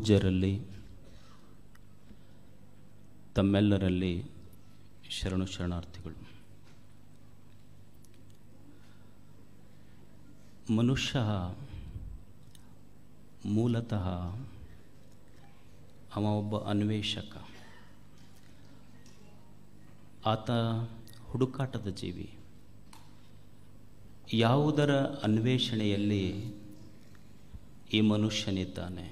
ಪೂಜ್ಯರಲ್ಲಿ ತಮ್ಮೆಲ್ಲರಲ್ಲಿ ಶರಣು ಶರಣಾರ್ಥಿಗಳು ಮನುಷ್ಯ ಮೂಲತಃ ಅವ ಒಬ್ಬ ಅನ್ವೇಷಕ ಆತ ಹುಡುಕಾಟದ ಜೀವಿ ಯಾವುದರ ಅನ್ವೇಷಣೆಯಲ್ಲಿ ಈ ಮನುಷ್ಯನಿದ್ದಾನೆ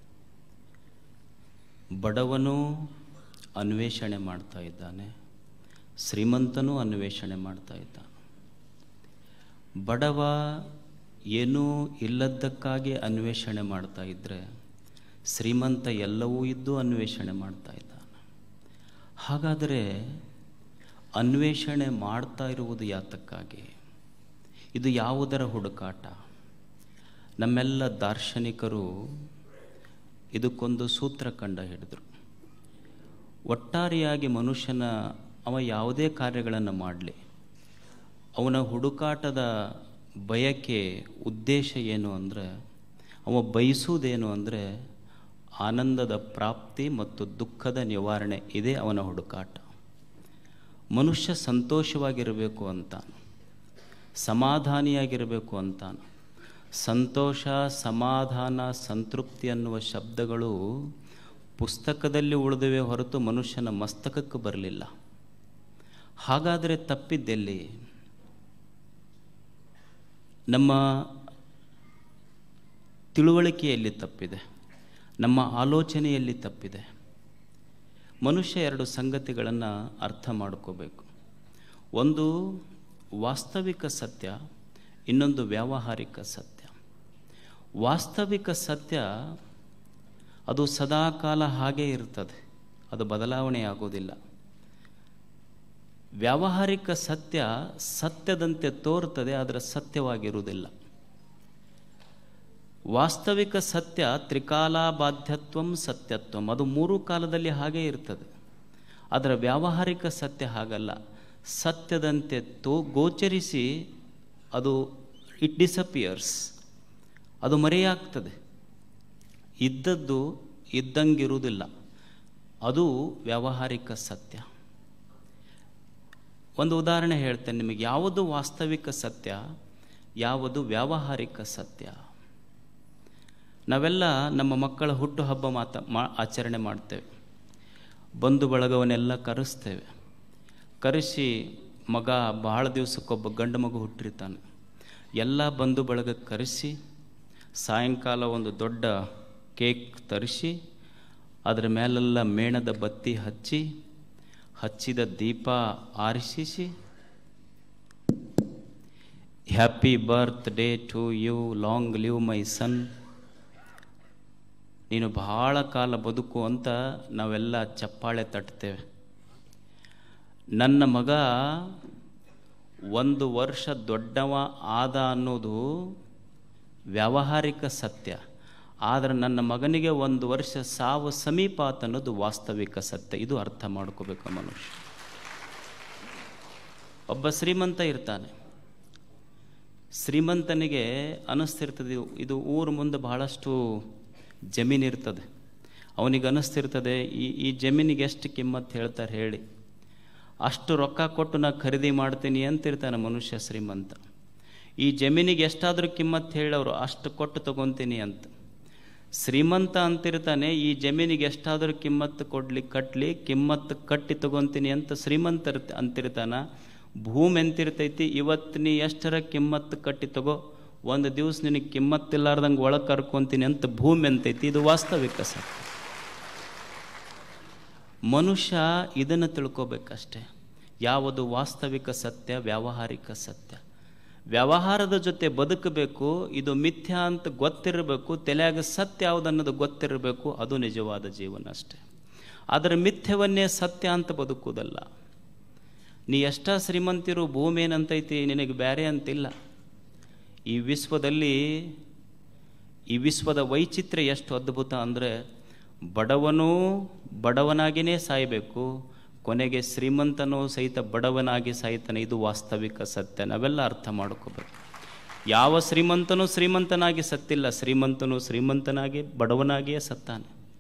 ಬಡವನು ಅನ್ವೇಷಣೆ ಮಾಡ್ತಾ ಇದ್ದಾನೆ ಶ್ರೀಮಂತನೂ ಅನ್ವೇಷಣೆ ಮಾಡ್ತಾ ಇದ್ದಾನೆ ಬಡವ ಏನೂ ಇಲ್ಲದ್ದಕ್ಕಾಗಿ ಅನ್ವೇಷಣೆ ಮಾಡ್ತಾ ಇದ್ದರೆ ಶ್ರೀಮಂತ ಎಲ್ಲವೂ ಇದ್ದು ಅನ್ವೇಷಣೆ ಮಾಡ್ತಾ ಇದ್ದಾನೆ ಹಾಗಾದರೆ ಅನ್ವೇಷಣೆ ಮಾಡ್ತಾ ಇರುವುದು ಯಾತಕ್ಕಾಗಿ ಇದು ಯಾವುದರ ಹುಡುಕಾಟ ನಮ್ಮೆಲ್ಲ ದಾರ್ಶನಿಕರು ಇದಕ್ಕೊಂದು ಸೂತ್ರ ಕಂಡ ಹಿಡಿದರು ಒಟ್ಟಾರೆಯಾಗಿ ಮನುಷ್ಯನ ಅವ ಯಾವುದೇ ಕಾರ್ಯಗಳನ್ನು ಮಾಡಲಿ ಅವನ ಹುಡುಕಾಟದ ಬಯಕೆ ಉದ್ದೇಶ ಏನು ಅಂದರೆ ಅವ ಬಯಸುವುದೇನು ಅಂದರೆ ಆನಂದದ ಪ್ರಾಪ್ತಿ ಮತ್ತು ದುಃಖದ ನಿವಾರಣೆ ಇದೇ ಅವನ ಹುಡುಕಾಟ ಮನುಷ್ಯ ಸಂತೋಷವಾಗಿರಬೇಕು ಅಂತಾನು ಸಮಾಧಾನಿಯಾಗಿರಬೇಕು ಅಂತಾನು ಸಂತೋಷ ಸಮಾಧಾನ ಸಂತೃಪ್ತಿ ಅನ್ನುವ ಶಬ್ದಗಳು ಪುಸ್ತಕದಲ್ಲಿ ಉಳಿದಿವೆ ಹೊರತು ಮನುಷ್ಯನ ಮಸ್ತಕಕ್ಕೆ ಬರಲಿಲ್ಲ ಹಾಗಾದರೆ ತಪ್ಪಿದ್ದೆಲ್ಲಿ ನಮ್ಮ ತಿಳುವಳಿಕೆಯಲ್ಲಿ ತಪ್ಪಿದೆ ನಮ್ಮ ಆಲೋಚನೆಯಲ್ಲಿ ತಪ್ಪಿದೆ ಮನುಷ್ಯ ಎರಡು ಸಂಗತಿಗಳನ್ನು ಅರ್ಥ ಮಾಡ್ಕೋಬೇಕು ಒಂದು ವಾಸ್ತವಿಕ ಸತ್ಯ ಇನ್ನೊಂದು ವ್ಯಾವಹಾರಿಕ ಸತ್ಯ ವಾಸ್ತವಿಕ ಸತ್ಯ ಅದು ಸದಾಕಾಲ ಹಾಗೇ ಇರ್ತದೆ ಅದು ಬದಲಾವಣೆ ಆಗೋದಿಲ್ಲ ವ್ಯಾವಹಾರಿಕ ಸತ್ಯ ಸತ್ಯದಂತೆ ತೋರ್ತದೆ ಆದರೆ ಸತ್ಯವಾಗಿರುವುದಿಲ್ಲ ವಾಸ್ತವಿಕ ಸತ್ಯ ತ್ರಿಕಾಲಾಬಾಧ್ಯತ್ವಂ ಸತ್ಯತ್ವಂ ಅದು ಮೂರು ಕಾಲದಲ್ಲಿ ಹಾಗೇ ಇರ್ತದೆ ಅದರ ವ್ಯಾವಹಾರಿಕ ಸತ್ಯ ಹಾಗಲ್ಲ ಸತ್ಯದಂತೆ ತೋ ಗೋಚರಿಸಿ ಅದು ಇಟ್ ಡಿಸಪಿಯರ್ಸ್ ಅದು ಮರೆಯಾಗ್ತದೆ ಇದ್ದದ್ದು ಇದ್ದಂಗಿರುವುದಿಲ್ಲ ಅದು ವ್ಯಾವಹಾರಿಕ ಸತ್ಯ ಒಂದು ಉದಾಹರಣೆ ಹೇಳ್ತೇನೆ ನಿಮಗೆ ಯಾವುದು ವಾಸ್ತವಿಕ ಸತ್ಯ ಯಾವುದು ವ್ಯಾವಹಾರಿಕ ಸತ್ಯ ನಾವೆಲ್ಲ ನಮ್ಮ ಮಕ್ಕಳ ಹುಟ್ಟುಹಬ್ಬ ಮಾತ ಮಾ ಆಚರಣೆ ಮಾಡ್ತೇವೆ ಬಂಧು ಬಳಗವನ್ನೆಲ್ಲ ಕರೆಸ್ತೇವೆ ಕರೆಸಿ ಮಗ ಬಹಳ ದಿವಸಕ್ಕೊಬ್ಬ ಗಂಡು ಮಗು ಹುಟ್ಟಿರ್ತಾನೆ ಎಲ್ಲ ಬಂಧು ಬಳಗ ಕರೆಸಿ ಸಾಯಂಕಾಲ ಒಂದು ದೊಡ್ಡ ಕೇಕ್ ತರಿಸಿ ಅದರ ಮೇಲೆಲ್ಲ ಮೇಣದ ಬತ್ತಿ ಹಚ್ಚಿ ಹಚ್ಚಿದ ದೀಪ ಆರಿಸಿಸಿ happy birthday to you long live my son ನೀನು ಬಹಳ ಕಾಲ ಬದುಕು ಅಂತ ನಾವೆಲ್ಲ ಚಪ್ಪಾಳೆ ತಟ್ತೇವೆ ನನ್ನ ಮಗ ಒಂದು ವರ್ಷ ದೊಡ್ಡವ ಆದ ಅನ್ನೋದು ವ್ಯಾವಹಾರಿಕ ಸತ್ಯ ಆದರೆ ನನ್ನ ಮಗನಿಗೆ ಒಂದು ವರ್ಷ ಸಾವು ಸಮೀಪ ಆತ ಅನ್ನೋದು ವಾಸ್ತವಿಕ ಸತ್ಯ ಇದು ಅರ್ಥ ಮಾಡ್ಕೋಬೇಕು ಮನುಷ್ಯ ಒಬ್ಬ ಶ್ರೀಮಂತ ಇರ್ತಾನೆ ಶ್ರೀಮಂತನಿಗೆ ಅನ್ನಿಸ್ತಿರ್ತದೆ ಇದು ಊರ ಮುಂದೆ ಬಹಳಷ್ಟು ಜಮೀನಿರ್ತದೆ ಅವನಿಗೆ ಅನ್ನಿಸ್ತಿರ್ತದೆ ಈ ಈ ಜಮೀನಿಗೆ ಎಷ್ಟು ಕಿಮ್ಮತ್ತು ಹೇಳ್ತಾರೆ ಹೇಳಿ ಅಷ್ಟು ರೊಕ್ಕ ಕೊಟ್ಟು ನಾ ಖರೀದಿ ಮಾಡ್ತೀನಿ ಅಂತಿರ್ತಾನೆ ಮನುಷ್ಯ ಶ್ರೀಮಂತ ಈ ಜಮೀನಿಗೆ ಎಷ್ಟಾದರೂ ಕಿಮ್ಮತ್ತು ಹೇಳೋರು ಅಷ್ಟು ಕೊಟ್ಟು ತಗೊತೀನಿ ಅಂತ ಶ್ರೀಮಂತ ಅಂತಿರ್ತಾನೆ ಈ ಜಮೀನಿಗೆ ಎಷ್ಟಾದರೂ ಕಿಮ್ಮತ್ತು ಕೊಡ್ಲಿ ಕಟ್ಟಲಿ ಕಿಮ್ಮತ್ತು ಕಟ್ಟಿ ತಗೊತೀನಿ ಅಂತ ಶ್ರೀಮಂತ ಅಂತಿರ್ತಾನ ಭೂಮಿ ಎಂತಿರ್ತೈತಿ ಇವತ್ತು ನೀ ಎಷ್ಟರ ಕಿಮ್ಮತ್ತು ಕಟ್ಟಿ ತಗೋ ಒಂದು ದಿವಸ ನಿನಗೆ ಕಿಮ್ಮತ್ತಿಲ್ಲಾರ್ದಂಗೆ ಒಳಗೆ ಕರ್ಕೊತೀನಿ ಅಂತ ಭೂಮಿ ಎಂತೈತಿ ಇದು ವಾಸ್ತವಿಕ ಸತ್ಯ ಮನುಷ್ಯ ಇದನ್ನು ತಿಳ್ಕೋಬೇಕಷ್ಟೆ ಯಾವುದು ವಾಸ್ತವಿಕ ಸತ್ಯ ವ್ಯಾವಹಾರಿಕ ಸತ್ಯ ವ್ಯವಹಾರದ ಜೊತೆ ಬದುಕಬೇಕು ಇದು ಮಿಥ್ಯ ಅಂತ ಗೊತ್ತಿರಬೇಕು ತಲೆಯಾಗ ಸತ್ಯ ಯಾವುದನ್ನೋದು ಗೊತ್ತಿರಬೇಕು ಅದು ನಿಜವಾದ ಜೀವನ ಅಷ್ಟೆ ಆದರೆ ಮಿಥ್ಯವನ್ನೇ ಸತ್ಯ ಅಂತ ಬದುಕುವುದಲ್ಲ ನೀ ಎಷ್ಟ ಶ್ರೀಮಂತಿರು ಭೂಮಿ ಏನಂತೈತಿ ನಿನಗೆ ಬೇರೆ ಅಂತಿಲ್ಲ ಈ ವಿಶ್ವದಲ್ಲಿ ಈ ವಿಶ್ವದ ವೈಚಿತ್ರ್ಯ ಎಷ್ಟು ಅದ್ಭುತ ಅಂದರೆ ಬಡವನೂ ಬಡವನಾಗಿಯೇ ಸಾಯಬೇಕು ಕೊನೆಗೆ ಶ್ರೀಮಂತನೂ ಸಹಿತ ಬಡವನಾಗಿ ಸಾಯ್ತಾನೆ ಇದು ವಾಸ್ತವಿಕ ಸತ್ಯ ನಾವೆಲ್ಲ ಅರ್ಥ ಮಾಡ್ಕೋಬೇಕು ಯಾವ ಶ್ರೀಮಂತನೂ ಶ್ರೀಮಂತನಾಗಿ ಸತ್ತಿಲ್ಲ ಶ್ರೀಮಂತನು ಶ್ರೀಮಂತನಾಗಿ ಬಡವನಾಗಿಯೇ ಸತ್ತಾನೆ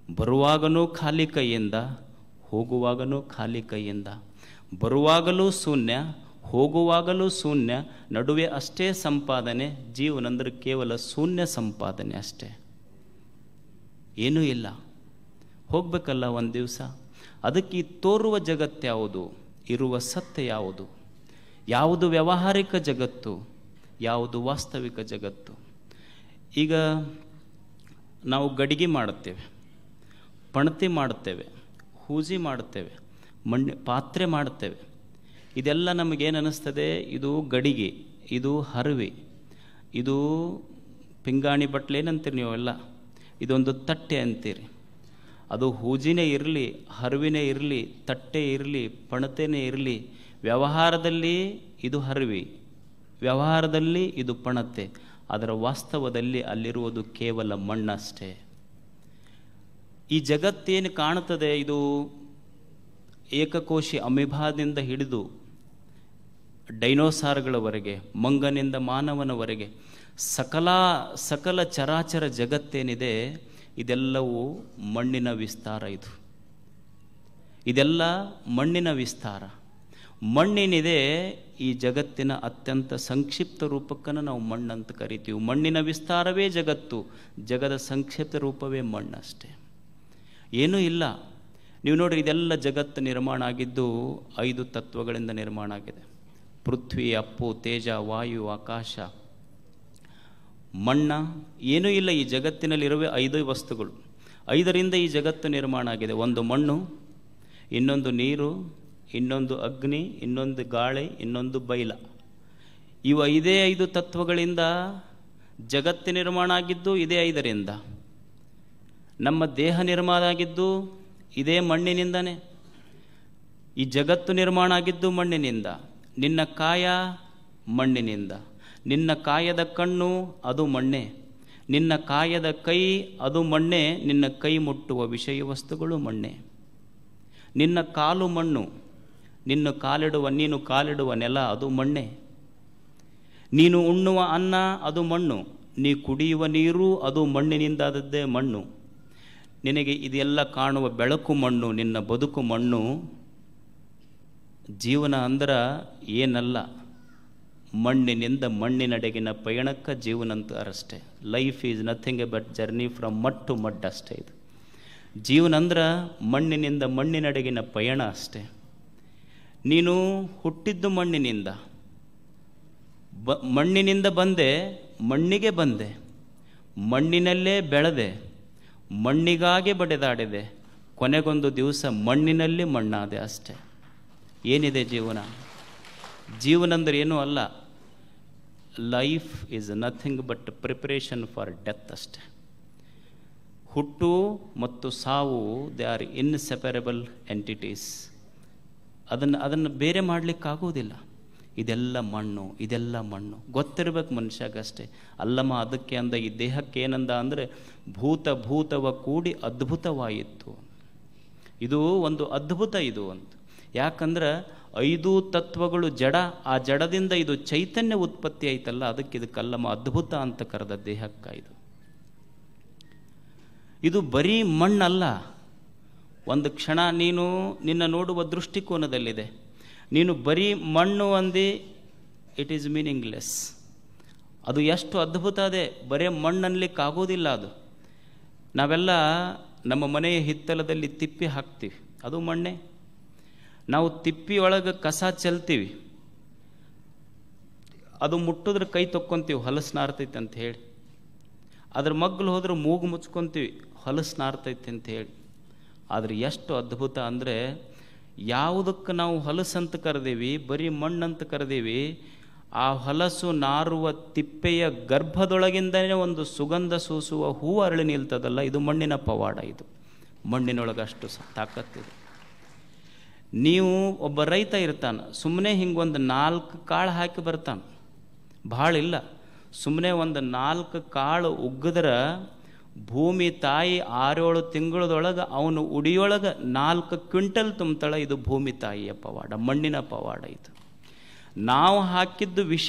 ಬರುವಾಗನೂ ಖಾಲಿ ಕೈಯಿಂದ ಹೋಗುವಾಗನೂ ಖಾಲಿ ಕೈಯಿಂದ ಬರುವಾಗಲೂ ಶೂನ್ಯ ಹೋಗುವಾಗಲೂ ಶೂನ್ಯ ನಡುವೆ ಅಷ್ಟೇ ಸಂಪಾದನೆ ಜೀವನಂದ್ರೆ ಕೇವಲ ಶೂನ್ಯ ಸಂಪಾದನೆ ಅಷ್ಟೇ ಏನೂ ಇಲ್ಲ ಹೋಗಬೇಕಲ್ಲ ಒಂದು ದಿವಸ ಅದಕ್ಕೆ ಈ ತೋರುವ ಜಗತ್ತು ಯಾವುದು ಇರುವ ಸತ್ಯ ಯಾವುದು ಯಾವುದು ವ್ಯಾವಹಾರಿಕ ಜಗತ್ತು ಯಾವುದು ವಾಸ್ತವಿಕ ಜಗತ್ತು ಈಗ ನಾವು ಗಡಿಗೆ ಮಾಡುತ್ತೇವೆ ಪಣತಿ ಮಾಡುತ್ತೇವೆ ಹೂಜಿ ಮಾಡುತ್ತೇವೆ ಮಣ್ಣು ಪಾತ್ರೆ ಮಾಡುತ್ತೇವೆ ಇದೆಲ್ಲ ನಮಗೇನು ಅನ್ನಿಸ್ತದೆ ಇದು ಗಡಿಗೆ ಇದು ಹರವಿ ಇದು ಪಿಂಗಾಣಿ ಬಟ್ಲೆ ಏನಂತೀರಿ ನೀವೆಲ್ಲ ಇದೊಂದು ತಟ್ಟೆ ಅಂತೀರಿ ಅದು ಹೂಜಿನೇ ಇರಲಿ ಹರಿವಿನೇ ಇರಲಿ ತಟ್ಟೆ ಇರಲಿ ಪಣತೆನೇ ಇರಲಿ ವ್ಯವಹಾರದಲ್ಲಿ ಇದು ಹರಿವಿ ವ್ಯವಹಾರದಲ್ಲಿ ಇದು ಪಣತೆ ಅದರ ವಾಸ್ತವದಲ್ಲಿ ಅಲ್ಲಿರುವುದು ಕೇವಲ ಮಣ್ಣಷ್ಟೇ ಈ ಜಗತ್ತೇನು ಕಾಣುತ್ತದೆ ಇದು ಏಕಕೋಶಿ ಅಮಿಭಾದಿಂದ ಹಿಡಿದು ಡೈನೋಸಾರ್ಗಳವರೆಗೆ ಮಂಗನಿಂದ ಮಾನವನವರೆಗೆ ಸಕಲ ಸಕಲ ಚರಾಚರ ಜಗತ್ತೇನಿದೆ ಇದೆಲ್ಲವೂ ಮಣ್ಣಿನ ವಿಸ್ತಾರ ಇದು ಇದೆಲ್ಲ ಮಣ್ಣಿನ ವಿಸ್ತಾರ ಮಣ್ಣಿನಿದೆ ಈ ಜಗತ್ತಿನ ಅತ್ಯಂತ ಸಂಕ್ಷಿಪ್ತ ರೂಪಕ್ಕನ್ನು ನಾವು ಮಣ್ಣಂತ ಕರಿತೀವಿ ಮಣ್ಣಿನ ವಿಸ್ತಾರವೇ ಜಗತ್ತು ಜಗದ ಸಂಕ್ಷಿಪ್ತ ರೂಪವೇ ಮಣ್ಣಷ್ಟೇ ಏನೂ ಇಲ್ಲ ನೀವು ನೋಡ್ರಿ ಇದೆಲ್ಲ ಜಗತ್ತು ನಿರ್ಮಾಣ ಆಗಿದ್ದು ಐದು ತತ್ವಗಳಿಂದ ನಿರ್ಮಾಣ ಆಗಿದೆ ಪೃಥ್ವಿ ಅಪ್ಪು ತೇಜ ವಾಯು ಆಕಾಶ ಮಣ್ಣ ಏನೂ ಇಲ್ಲ ಈ ಜಗತ್ತಿನಲ್ಲಿರುವೆ ಐದು ವಸ್ತುಗಳು ಐದರಿಂದ ಈ ಜಗತ್ತು ನಿರ್ಮಾಣ ಆಗಿದೆ ಒಂದು ಮಣ್ಣು ಇನ್ನೊಂದು ನೀರು ಇನ್ನೊಂದು ಅಗ್ನಿ ಇನ್ನೊಂದು ಗಾಳಿ ಇನ್ನೊಂದು ಬೈಲ ಇವು ಐದೇ ಐದು ತತ್ವಗಳಿಂದ ಜಗತ್ತು ನಿರ್ಮಾಣ ಆಗಿದ್ದು ಇದೇ ಐದರಿಂದ ನಮ್ಮ ದೇಹ ನಿರ್ಮಾಣ ಆಗಿದ್ದು ಇದೇ ಮಣ್ಣಿನಿಂದನೇ ಈ ಜಗತ್ತು ನಿರ್ಮಾಣ ಆಗಿದ್ದು ಮಣ್ಣಿನಿಂದ ನಿನ್ನ ಕಾಯ ಮಣ್ಣಿನಿಂದ ನಿನ್ನ ಕಾಯದ ಕಣ್ಣು ಅದು ಮಣ್ಣೆ ನಿನ್ನ ಕಾಯದ ಕೈ ಅದು ಮಣ್ಣೆ ನಿನ್ನ ಕೈ ಮುಟ್ಟುವ ವಿಷಯ ವಸ್ತುಗಳು ಮಣ್ಣೆ ನಿನ್ನ ಕಾಲು ಮಣ್ಣು ನಿನ್ನ ಕಾಲಿಡುವ ನೀನು ಕಾಲಿಡುವ ನೆಲ ಅದು ಮಣ್ಣೆ ನೀನು ಉಣ್ಣುವ ಅನ್ನ ಅದು ಮಣ್ಣು ನೀ ಕುಡಿಯುವ ನೀರು ಅದು ಮಣ್ಣಿನಿಂದಾದದ್ದೇ ಮಣ್ಣು ನಿನಗೆ ಇದೆಲ್ಲ ಕಾಣುವ ಬೆಳಕು ಮಣ್ಣು ನಿನ್ನ ಬದುಕು ಮಣ್ಣು ಜೀವನ ಅಂದ್ರ ಏನಲ್ಲ ಮಣ್ಣಿನಿಂದ ಮಣ್ಣಿನಡೆಗಿನ ಪಯಣಕ್ಕ ಜೀವನ ಅಂತಾರಷ್ಟೇ life is nothing but journey from mud to mud ಅಷ್ಟೇ ಇದು ಜೀವನ ಅಂದ್ರೆ ಮಣ್ಣಿನಿಂದ ಮಣ್ಣಿನಡೆಗಿನ ಪಯಣ ಅಷ್ಟೇ ನೀನು ಹುಟ್ಟಿದ್ದು ಮಣ್ಣಿನಿಂದ ಬ ಮಣ್ಣಿನಿಂದ ಬಂದೆ ಮಣ್ಣಿಗೆ ಬಂದೆ ಮಣ್ಣಿನಲ್ಲೇ ಬೆಳೆದೆ ಮಣ್ಣಿಗಾಗಿ ಬಡೆದಾಡಿದೆ ಕೊನೆಗೊಂದು ದಿವಸ ಮಣ್ಣಿನಲ್ಲಿ ಮಣ್ಣಾದೆ ಅಷ್ಟೆ ಏನಿದೆ ಜೀವನ ಜೀವನ ಅಂದ್ರೆ ಏನೂ ಅಲ್ಲ life is nothing but preparation for death ಅಷ್ಟೆ ಹುಟ್ಟು ಮತ್ತು ಸಾವು ದೇ ಆರ್ ಇನ್ಸೆಪರೇಬಲ್ ಎಂಟಿಟೀಸ್ ಅದನ್ನು ಅದನ್ನು ಬೇರೆ ಮಾಡಲಿಕ್ಕಾಗೋದಿಲ್ಲ ಇದೆಲ್ಲ ಮಣ್ಣು ಇದೆಲ್ಲ ಮಣ್ಣು ಗೊತ್ತಿರ್ಬೇಕು ಮನುಷ್ಯಗಷ್ಟೇ ಅಲ್ಲಮ್ಮ ಅದಕ್ಕೆ ಅಂದ ಈ ದೇಹಕ್ಕೆ ಏನಂದ ಅಂದರೆ ಭೂತ ಭೂತವ ಕೂಡಿ ಅದ್ಭುತವಾಯಿತು ಇದು ಒಂದು ಅದ್ಭುತ ಇದು ಅಂತ ಯಾಕಂದ್ರೆ ಐದು ತತ್ವಗಳು ಜಡ ಆ ಜಡದಿಂದ ಇದು ಚೈತನ್ಯ ಉತ್ಪತ್ತಿ ಆಯ್ತಲ್ಲ ಅದಕ್ಕೆ ಇದು ಕಲ್ಲಮ್ಮ ಅದ್ಭುತ ಅಂತ ಕರೆದ ದೇಹಕ್ಕ ಇದು ಇದು ಬರೀ ಮಣ್ಣಲ್ಲ ಒಂದು ಕ್ಷಣ ನೀನು ನಿನ್ನ ನೋಡುವ ದೃಷ್ಟಿಕೋನದಲ್ಲಿದೆ ನೀನು ಬರೀ ಮಣ್ಣು ಅಂದು ಇಟ್ ಈಸ್ ಮೀನಿಂಗ್ಲೆಸ್ ಅದು ಎಷ್ಟು ಅದ್ಭುತ ಅದೇ ಬರೀ ಮಣ್ಣನ್ಲಿಕ್ಕಾಗೋದಿಲ್ಲ ಅದು ನಾವೆಲ್ಲ ನಮ್ಮ ಮನೆಯ ಹಿತ್ತಲದಲ್ಲಿ ತಿಪ್ಪಿ ಹಾಕ್ತೀವಿ ಅದು ಮಣ್ಣೆ ನಾವು ತಿಪ್ಪಿ ಒಳಗೆ ಕಸ ಚೆಲ್ತೀವಿ ಅದು ಮುಟ್ಟಿದ್ರೆ ಕೈ ತೊಕ್ಕೊಂತೀವಿ ಹೊಲಸು ನಾರ್ತೈತೆ ಅಂತ ಹೇಳಿ ಅದ್ರ ಮಗ್ಲು ಹೋದ್ರೆ ಮೂಗು ಮುಚ್ಕೊಂತೀವಿ ಹೊಲಸು ನಾರ್ತೈತೆ ಅಂತ ಹೇಳಿ ಆದರೆ ಎಷ್ಟು ಅದ್ಭುತ ಅಂದರೆ ಯಾವುದಕ್ಕೆ ನಾವು ಹೊಲಸಂತ ಕರೆದೀವಿ ಬರೀ ಮಣ್ಣಂತ ಕರೆದೀವಿ ಆ ಹೊಲಸು ನಾರುವ ತಿಪ್ಪೆಯ ಗರ್ಭದೊಳಗಿಂದನೇ ಒಂದು ಸುಗಂಧ ಸೂಸುವ ಹೂ ಅರಳಿ ನಿಲ್ತದಲ್ಲ ಇದು ಮಣ್ಣಿನ ಪವಾಡ ಇದು ಮಣ್ಣಿನೊಳಗೆ ಅಷ್ಟು ಸ ತಾಕತ್ತಿದೆ ನೀವು ಒಬ್ಬ ರೈತ ಇರ್ತಾನೆ ಸುಮ್ಮನೆ ಹಿಂಗೊಂದು ನಾಲ್ಕು ಕಾಳು ಹಾಕಿ ಬರ್ತಾನೆ ಭಾಳ ಇಲ್ಲ ಸುಮ್ಮನೆ ಒಂದು ನಾಲ್ಕು ಕಾಳು ಉಗ್ಗಿದ್ರೆ ಭೂಮಿ ತಾಯಿ ಆರೇಳು ತಿಂಗಳದೊಳಗೆ ಅವನು ಉಡಿಯೊಳಗೆ ನಾಲ್ಕು ಕ್ವಿಂಟಲ್ ತುಂಬ್ತಾಳೆ ಇದು ಭೂಮಿ ತಾಯಿಯ ಪವಾಡ ಮಣ್ಣಿನ ಪವಾಡ ಇದು ನಾವು ಹಾಕಿದ್ದು ವಿಷ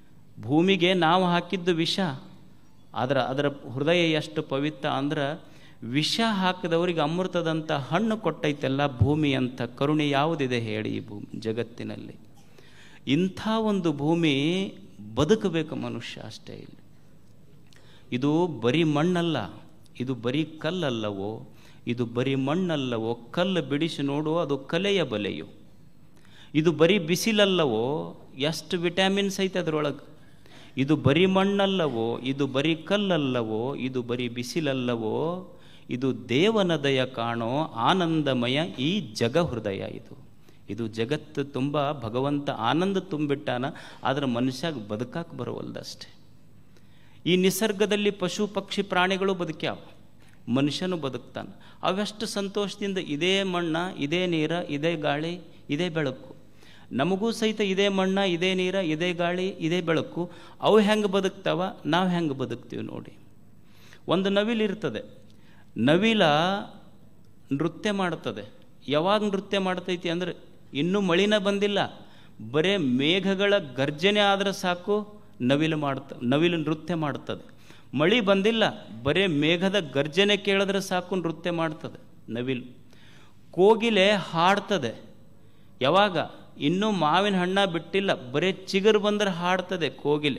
ಭೂಮಿಗೆ ನಾವು ಹಾಕಿದ್ದು ವಿಷ ಅದರ ಅದರ ಹೃದಯ ಎಷ್ಟು ಪವಿತ್ರ ಅಂದ್ರೆ ವಿಷ ಹಾಕಿದವರಿಗೆ ಅಮೃತದಂಥ ಹಣ್ಣು ಕೊಟ್ಟೈತೆಲ್ಲ ಭೂಮಿ ಅಂತ ಕರುಣೆ ಯಾವುದಿದೆ ಹೇಳಿ ಈ ಭೂಮಿ ಜಗತ್ತಿನಲ್ಲಿ ಇಂಥ ಒಂದು ಭೂಮಿ ಬದುಕಬೇಕು ಮನುಷ್ಯ ಅಷ್ಟೇ ಇಲ್ಲಿ ಇದು ಬರೀ ಮಣ್ಣಲ್ಲ ಇದು ಬರೀ ಕಲ್ಲಲ್ಲವೋ ಇದು ಬರೀ ಮಣ್ಣಲ್ಲವೋ ಕಲ್ಲು ಬಿಡಿಸಿ ನೋಡು ಅದು ಕಲೆಯ ಬಲೆಯು ಇದು ಬರೀ ಬಿಸಿಲಲ್ಲವೋ ಎಷ್ಟು ವಿಟಮಿನ್ಸ್ ಐತೆ ಅದರೊಳಗೆ ಇದು ಬರೀ ಮಣ್ಣಲ್ಲವೋ ಇದು ಬರೀ ಕಲ್ಲಲ್ಲವೋ ಇದು ಬರೀ ಬಿಸಿಲಲ್ಲವೋ ಇದು ದೇವನ ದಯ ಕಾಣೋ ಆನಂದಮಯ ಈ ಜಗ ಹೃದಯ ಇದು ಇದು ಜಗತ್ತು ತುಂಬ ಭಗವಂತ ಆನಂದ ತುಂಬಿಟ್ಟಾನ ಆದ್ರೆ ಮನುಷ್ಯಾಗ ಬದುಕಕ್ಕೆ ಬರೋವಲ್ದಷ್ಟೇ ಈ ನಿಸರ್ಗದಲ್ಲಿ ಪಶು ಪಕ್ಷಿ ಪ್ರಾಣಿಗಳು ಬದುಕ್ಯಾವ ಮನುಷ್ಯನು ಬದುಕ್ತಾನೆ ಅವೆಷ್ಟು ಸಂತೋಷದಿಂದ ಇದೇ ಮಣ್ಣ ಇದೇ ನೀರ ಇದೇ ಗಾಳಿ ಇದೇ ಬೆಳಕು ನಮಗೂ ಸಹಿತ ಇದೇ ಮಣ್ಣ ಇದೇ ನೀರ ಇದೇ ಗಾಳಿ ಇದೇ ಬೆಳಕು ಅವು ಹೆಂಗೆ ಬದುಕ್ತಾವ ನಾವು ಹೆಂಗೆ ಬದುಕ್ತೀವಿ ನೋಡಿ ಒಂದು ನವಿಲಿರ್ತದೆ ನವಿಲ ನೃತ್ಯ ಮಾಡ್ತದೆ ಯಾವಾಗ ನೃತ್ಯ ಮಾಡ್ತೈತಿ ಅಂದರೆ ಇನ್ನೂ ಮಳಿನ ಬಂದಿಲ್ಲ ಬರೇ ಮೇಘಗಳ ಗರ್ಜನೆ ಆದರೆ ಸಾಕು ನವಿಲು ಮಾಡ್ತ ನವಿಲು ನೃತ್ಯ ಮಾಡ್ತದೆ ಮಳಿ ಬಂದಿಲ್ಲ ಬರೇ ಮೇಘದ ಗರ್ಜನೆ ಕೇಳಿದ್ರೆ ಸಾಕು ನೃತ್ಯ ಮಾಡ್ತದೆ ನವಿಲು ಕೋಗಿಲೆ ಹಾಡ್ತದೆ ಯಾವಾಗ ಇನ್ನೂ ಮಾವಿನ ಹಣ್ಣ ಬಿಟ್ಟಿಲ್ಲ ಬರೇ ಚಿಗುರು ಬಂದ್ರೆ ಹಾಡ್ತದೆ ಕೋಗಿಲೆ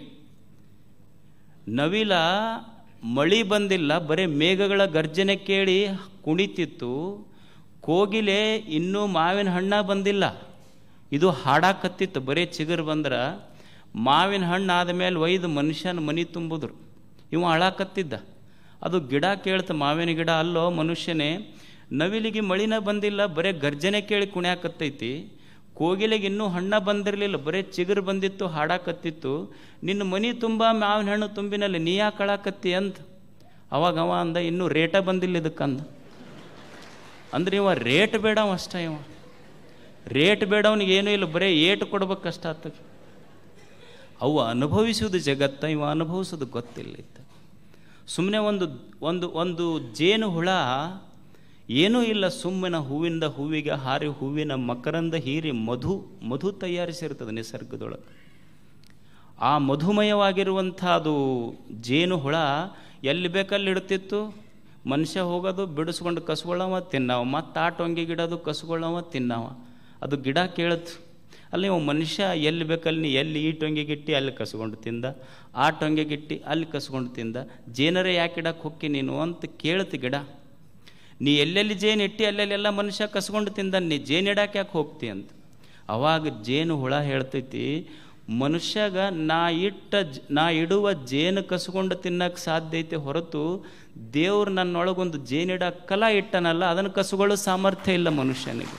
ನವಿಲ ಮಳಿ ಬಂದಿಲ್ಲ ಬರೀ ಮೇಘಗಳ ಗರ್ಜನೆ ಕೇಳಿ ಕುಣಿತಿತ್ತು ಕೋಗಿಲೆ ಇನ್ನೂ ಮಾವಿನ ಹಣ್ಣ ಬಂದಿಲ್ಲ ಇದು ಹಾಡಾಕತ್ತಿತ್ತು ಬರೀ ಚಿಗುರು ಬಂದ್ರೆ ಮಾವಿನ ಹಣ್ಣು ಆದಮೇಲೆ ಒಯ್ದು ಮನುಷ್ಯನ ಮನಿ ತುಂಬಿದ್ರು ಇವ ಅಳಾಕತ್ತಿದ್ದ ಅದು ಗಿಡ ಕೇಳ್ತ ಮಾವಿನ ಗಿಡ ಅಲ್ಲೋ ಮನುಷ್ಯನೇ ನವಿಲಿಗೆ ಮಳಿನ ಬಂದಿಲ್ಲ ಬರೀ ಗರ್ಜನೆ ಕೇಳಿ ಕುಣ್ಯಾಕತ್ತೈತಿ ಕೋಗಿಲೆಗೆ ಇನ್ನೂ ಹಣ್ಣ ಬಂದಿರಲಿಲ್ಲ ಬರೀ ಚಿಗುರು ಬಂದಿತ್ತು ಹಾಡಾಕತ್ತಿತ್ತು ನಿನ್ನ ಮನಿ ತುಂಬ ಮಾವಿನ ಹಣ್ಣು ತುಂಬಿನಲ್ಲಿ ನೀ ಯಾಕೆ ಅಳಾಕತ್ತಿ ಅಂತ ಅವಾಗ ಅವ ಅಂದ ಇನ್ನೂ ರೇಟ ಬಂದಿಲ್ಲ ಇದಕ್ಕಂದ ಅಂದ್ರೆ ಇವ ರೇಟ್ ಬೇಡವ ಅಷ್ಟ ಇವ ರೇಟ್ ಬೇಡವನಿಗೆ ಏನೂ ಇಲ್ಲ ಬರೀ ಏಟು ಕೊಡ್ಬೇಕು ಕಷ್ಟ ಆಗ್ತದೆ ಅವು ಅನುಭವಿಸುವುದು ಜಗತ್ತ ಇವ ಅನುಭವಿಸೋದು ಗೊತ್ತಿಲ್ಲ ಇತ್ತ ಸುಮ್ಮನೆ ಒಂದು ಒಂದು ಒಂದು ಜೇನು ಹುಳ ಏನೂ ಇಲ್ಲ ಸುಮ್ಮನೆ ಹೂವಿಂದ ಹೂವಿಗೆ ಹಾರಿ ಹೂವಿನ ಮಕರಂದ ಹೀರಿ ಮಧು ಮಧು ತಯಾರಿಸಿರ್ತದೆ ನಿಸರ್ಗದೊಳಗೆ ಆ ಮಧುಮಯವಾಗಿರುವಂಥ ಅದು ಜೇನು ಹುಳ ಎಲ್ಲಿ ಬೇಕಲ್ಲಿ ಇಡ್ತಿತ್ತು ಮನುಷ್ಯ ಹೋಗೋದು ಬಿಡಿಸ್ಕೊಂಡು ಕಸ್ಕೊಳ್ಳವ ತಿನ್ನವ ಮತ್ತು ಆ ಟೊಂಗೆ ಗಿಡದು ಕಸ್ಕೊಳ್ಳವ ತಿನ್ನವ ಅದು ಗಿಡ ಕೇಳತ್ತು ಅಲ್ಲಿ ಅವ ಮನುಷ್ಯ ಎಲ್ಲಿ ಬೇಕಲ್ಲಿ ನೀ ಎಲ್ಲಿ ಈ ಟೊಂಗೆಗಿಟ್ಟಿ ಅಲ್ಲಿ ಕಸ್ಕೊಂಡು ತಿಂದ ಆ ಟೊಂಗೆಗಿಟ್ಟಿ ಅಲ್ಲಿ ಕಸ್ಕೊಂಡು ತಿಂದ ಜೇನರೇ ಯಾಕೆ ಇಡಕ್ಕೆ ಹೊಕ್ಕಿ ನೀನು ಅಂತ ಕೇಳ್ತಿ ಗಿಡ ನೀ ಎಲ್ಲೆಲ್ಲಿ ಜೇನು ಇಟ್ಟಿ ಅಲ್ಲೆಲ್ಲೆಲ್ಲ ಮನುಷ್ಯ ಕಸ್ಕೊಂಡು ತಿಂದ ನೀ ಜೇನು ಇಡಕ್ಕೆ ಯಾಕೆ ಹೋಗ್ತಿ ಅಂತ ಅವಾಗ ಜೇನು ಹುಳ ಹೇಳ್ತೈತಿ ಮನುಷ್ಯಾಗ ನಾ ಇಟ್ಟ ಜ- ನಾ ಇಡುವ ಜೇನು ಕಸ್ಕೊಂಡು ತಿನ್ನಕ್ಕೆ ಸಾಧ್ಯ ಐತೆ ಹೊರತು ದೇವ್ರು ನನ್ನೊಳಗೊಂದು ಜೇನಿಡ ಕಲ ಇಟ್ಟನಲ್ಲ ಅದನ್ನು ಕಸ್ಕೊಳ್ಳೋ ಸಾಮರ್ಥ್ಯ ಇಲ್ಲ ಮನುಷ್ಯನಿಗೆ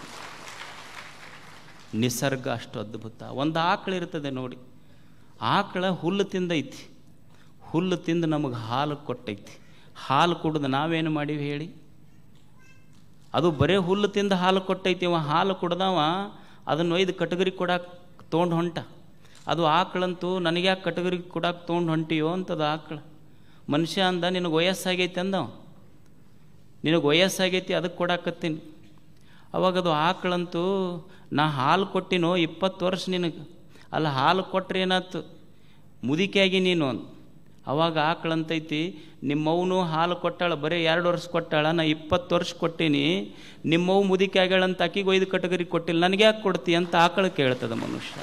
ನಿಸರ್ಗ ಅಷ್ಟು ಅದ್ಭುತ ಒಂದು ಆಕಳು ಇರ್ತದೆ ನೋಡಿ ಆಕಳ ಹುಲ್ಲು ತಿಂದೈತಿ ಹುಲ್ಲು ತಿಂದು ನಮಗೆ ಹಾಲು ಕೊಟ್ಟೈತಿ ಹಾಲು ಕುಡ್ದು ನಾವೇನು ಮಾಡೀವಿ ಹೇಳಿ ಅದು ಬರೇ ಹುಲ್ಲು ತಿಂದು ಹಾಲು ಕೊಟ್ಟೈತಿ ಅವ ಹಾಲು ಕುಡ್ದವ ಅದನ್ನು ಒಯ್ದು ಕಟಗರಿ ಕೊಡಕ್ಕೆ ತೊಗೊಂಡು ಹೊಂಟ ಅದು ಆಕಳಂತೂ ನನಗೆ ಯಾಕೆ ಕಟಗರಿ ಕೊಡಕ್ಕೆ ತೊಗೊಂಡು ಹೊಂಟಿಯೋ ಅಂತದು ಆಕಳ ಮನುಷ್ಯ ಅಂದ ನಿನಗೆ ವಯಸ್ಸಾಗೈತಿ ಅಂದವ ನಿನಗೆ ವಯಸ್ಸಾಗೈತಿ ಅದಕ್ಕೆ ಕೊಡಾಕತ್ತೀನಿ ಅವಾಗ ಅದು ಆಕಳಂತೂ ನಾ ಹಾಲು ಕೊಟ್ಟಿನೋ ಇಪ್ಪತ್ತು ವರ್ಷ ನಿನಗೆ ಅಲ್ಲ ಹಾಲು ಕೊಟ್ರೆ ಏನಾಯ್ತು ಮುದಿಕೆಯಾಗಿ ನೀನು ಅಂದ್ ಅವಾಗ ಆಕಳಂತೈತಿ ನಿಮ್ಮವನು ಹಾಲು ಕೊಟ್ಟಾಳ ಬರೀ ಎರಡು ವರ್ಷ ಕೊಟ್ಟಾಳ ನಾ ಇಪ್ಪತ್ತು ವರ್ಷ ಕೊಟ್ಟೀನಿ ನಿಮ್ಮವು ಮುದಿಕೆ ಆಗ್ಯಾಳಂತ ಆಕಿಗೆ ಒಯ್ದು ಕಟಗರಿ ಕೊಟ್ಟಿಲ್ಲ ನನಗೆ ಯಾಕೆ ಕೊಡ್ತಿ ಅಂತ ಆಕಳ ಕೇಳ್ತದ ಮನುಷ್ಯ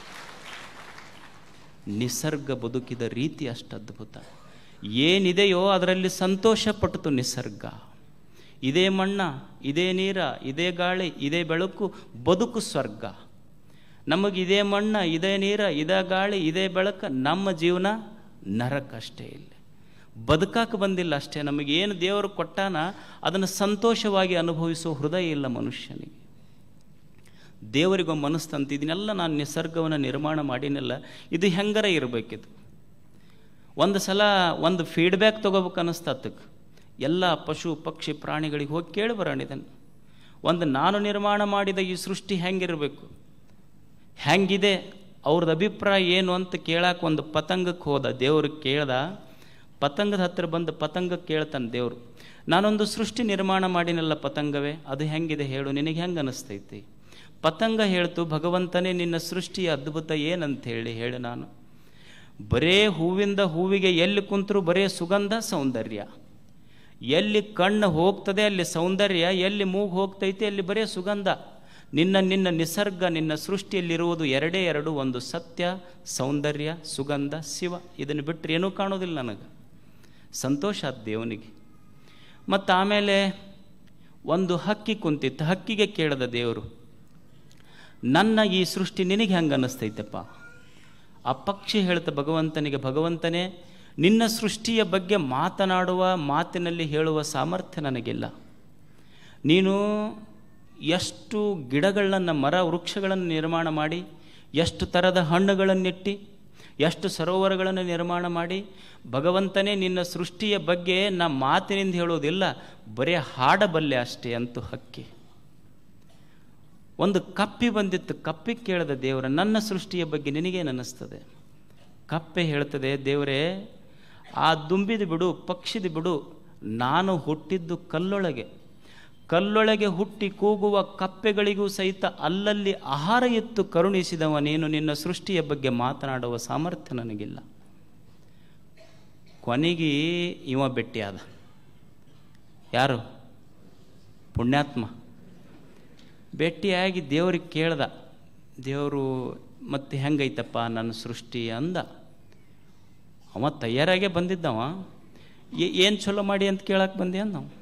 ನಿಸರ್ಗ ಬದುಕಿದ ರೀತಿ ಅಷ್ಟು ಅದ್ಭುತ ಏನಿದೆಯೋ ಅದರಲ್ಲಿ ಸಂತೋಷ ಪಟ್ಟಿತು ನಿಸರ್ಗ ಇದೇ ಮಣ್ಣ ಇದೇ ನೀರ ಇದೇ ಗಾಳಿ ಇದೇ ಬೆಳಕು ಬದುಕು ಸ್ವರ್ಗ ನಮಗೆ ಇದೇ ಮಣ್ಣ ಇದೇ ನೀರ ಇದೇ ಗಾಳಿ ಇದೇ ಬೆಳಕು ನಮ್ಮ ಜೀವನ ನರಕ ಅಷ್ಟೇ ಇಲ್ಲ ಬದುಕಾಕ ಬಂದಿಲ್ಲ ಅಷ್ಟೇ ನಮಗೆ ಏನು ದೇವರು ಕೊಟ್ಟಾನ ಅದನ್ನು ಸಂತೋಷವಾಗಿ ಅನುಭವಿಸೋ ಹೃದಯ ಇಲ್ಲ ಮನುಷ್ಯನಿಗೆ ದೇವರಿಗೊಮ್ಮೆ ಮನಸ್ತಂತ ಇದನ್ನೆಲ್ಲ ನಾನು ನಿಸರ್ಗವನ್ನು ನಿರ್ಮಾಣ ಮಾಡಿನಲ್ಲ ಇದು ಹೆಂಗರ ಇರಬೇಕಿದು ಒಂದು ಸಲ ಒಂದು ಫೀಡ್ಬ್ಯಾಕ್ ತೊಗೋಬೇಕು ಅನ್ನಿಸ್ತತ್ತಕ್ಕೆ ಎಲ್ಲ ಪಶು ಪಕ್ಷಿ ಪ್ರಾಣಿಗಳಿಗೆ ಹೋಗಿ ಕೇಳಿ ಬರೋಣ ಇದನ್ನು ಒಂದು ನಾನು ನಿರ್ಮಾಣ ಮಾಡಿದ ಈ ಸೃಷ್ಟಿ ಹೆಂಗಿರಬೇಕು ಹೆಂಗಿದೆ ಅವ್ರದ್ದು ಅಭಿಪ್ರಾಯ ಏನು ಅಂತ ಕೇಳಕ್ಕೆ ಒಂದು ಪತಂಗಕ್ಕೆ ಹೋದ ದೇವ್ರಿಗೆ ಕೇಳ್ದ ಪತಂಗದ ಹತ್ರ ಬಂದು ಪತಂಗ ಕೇಳ್ತಾನೆ ದೇವರು ನಾನೊಂದು ಸೃಷ್ಟಿ ನಿರ್ಮಾಣ ಮಾಡಿನಲ್ಲ ಪತಂಗವೇ ಅದು ಹೆಂಗಿದೆ ಹೇಳು ನಿನಗೆ ಹೆಂಗೆ ಅನಿಸ್ತೈತಿ ಪತಂಗ ಹೇಳ್ತು ಭಗವಂತನೇ ನಿನ್ನ ಸೃಷ್ಟಿಯ ಅದ್ಭುತ ಏನಂತ ಹೇಳಿ ಹೇಳು ನಾನು ಬರೇ ಹೂವಿಂದ ಹೂವಿಗೆ ಎಲ್ಲಿ ಕುಂತರೂ ಬರೇ ಸುಗಂಧ ಸೌಂದರ್ಯ ಎಲ್ಲಿ ಕಣ್ಣು ಹೋಗ್ತದೆ ಅಲ್ಲಿ ಸೌಂದರ್ಯ ಎಲ್ಲಿ ಮೂಗು ಹೋಗ್ತೈತೆ ಅಲ್ಲಿ ಬರೀ ಸುಗಂಧ ನಿನ್ನ ನಿನ್ನ ನಿಸರ್ಗ ನಿನ್ನ ಸೃಷ್ಟಿಯಲ್ಲಿರುವುದು ಎರಡೇ ಎರಡು ಒಂದು ಸತ್ಯ ಸೌಂದರ್ಯ ಸುಗಂಧ ಶಿವ ಇದನ್ನು ಬಿಟ್ಟರೆ ಏನೂ ಕಾಣೋದಿಲ್ಲ ನನಗೆ ಸಂತೋಷ ಆದ ದೇವನಿಗೆ ಮತ್ತು ಆಮೇಲೆ ಒಂದು ಹಕ್ಕಿ ಕುಂತಿತ್ತು ಹಕ್ಕಿಗೆ ಕೇಳದ ದೇವರು ನನ್ನ ಈ ಸೃಷ್ಟಿ ನಿನಗೆ ಹೆಂಗೆ ಅನ್ನಿಸ್ತೈತಪ್ಪ ಆ ಪಕ್ಷಿ ಹೇಳ್ತ ಭಗವಂತನಿಗೆ ಭಗವಂತನೇ ನಿನ್ನ ಸೃಷ್ಟಿಯ ಬಗ್ಗೆ ಮಾತನಾಡುವ ಮಾತಿನಲ್ಲಿ ಹೇಳುವ ಸಾಮರ್ಥ್ಯ ನನಗಿಲ್ಲ ನೀನು ಎಷ್ಟು ಗಿಡಗಳನ್ನು ಮರ ವೃಕ್ಷಗಳನ್ನು ನಿರ್ಮಾಣ ಮಾಡಿ ಎಷ್ಟು ಥರದ ಹಣ್ಣುಗಳನ್ನಿಟ್ಟು ಎಷ್ಟು ಸರೋವರಗಳನ್ನು ನಿರ್ಮಾಣ ಮಾಡಿ ಭಗವಂತನೇ ನಿನ್ನ ಸೃಷ್ಟಿಯ ಬಗ್ಗೆ ನಾ ಮಾತಿನಿಂದ ಹೇಳೋದಿಲ್ಲ ಬರೀ ಹಾಡಬಲ್ಲೆ ಅಷ್ಟೇ ಅಂತೂ ಹಕ್ಕಿ ಒಂದು ಕಪ್ಪಿ ಬಂದಿತ್ತು ಕಪ್ಪಿ ಕೇಳಿದ ದೇವರ ನನ್ನ ಸೃಷ್ಟಿಯ ಬಗ್ಗೆ ನಿನಗೇನು ಅನ್ನಿಸ್ತದೆ ಕಪ್ಪೆ ಹೇಳ್ತದೆ ದೇವರೇ ಆ ದುಂಬಿದು ಬಿಡು ಪಕ್ಷಿದು ಬಿಡು ನಾನು ಹುಟ್ಟಿದ್ದು ಕಲ್ಲೊಳಗೆ ಕಲ್ಲೊಳಗೆ ಹುಟ್ಟಿ ಕೂಗುವ ಕಪ್ಪೆಗಳಿಗೂ ಸಹಿತ ಅಲ್ಲಲ್ಲಿ ಆಹಾರ ಎತ್ತು ಕರುಣಿಸಿದವ ನೀನು ನಿನ್ನ ಸೃಷ್ಟಿಯ ಬಗ್ಗೆ ಮಾತನಾಡುವ ಸಾಮರ್ಥ್ಯ ನನಗಿಲ್ಲ ಕೊನೆಗೆ ಇವ ಭೇಟಿಯಾದ ಯಾರು ಪುಣ್ಯಾತ್ಮ ಭೇಟಿಯಾಗಿ ದೇವ್ರಿಗೆ ಕೇಳ್ದ ದೇವರು ಮತ್ತೆ ಹೆಂಗೈತಪ್ಪ ನನ್ನ ಸೃಷ್ಟಿ ಅಂದ ಅವ ತಯಾರಾಗೇ ಬಂದಿದ್ದವ ಏನು ಚಲೋ ಮಾಡಿ ಅಂತ ಕೇಳಕ್ಕೆ ಬಂದೆ ಅಂದ ನಾವು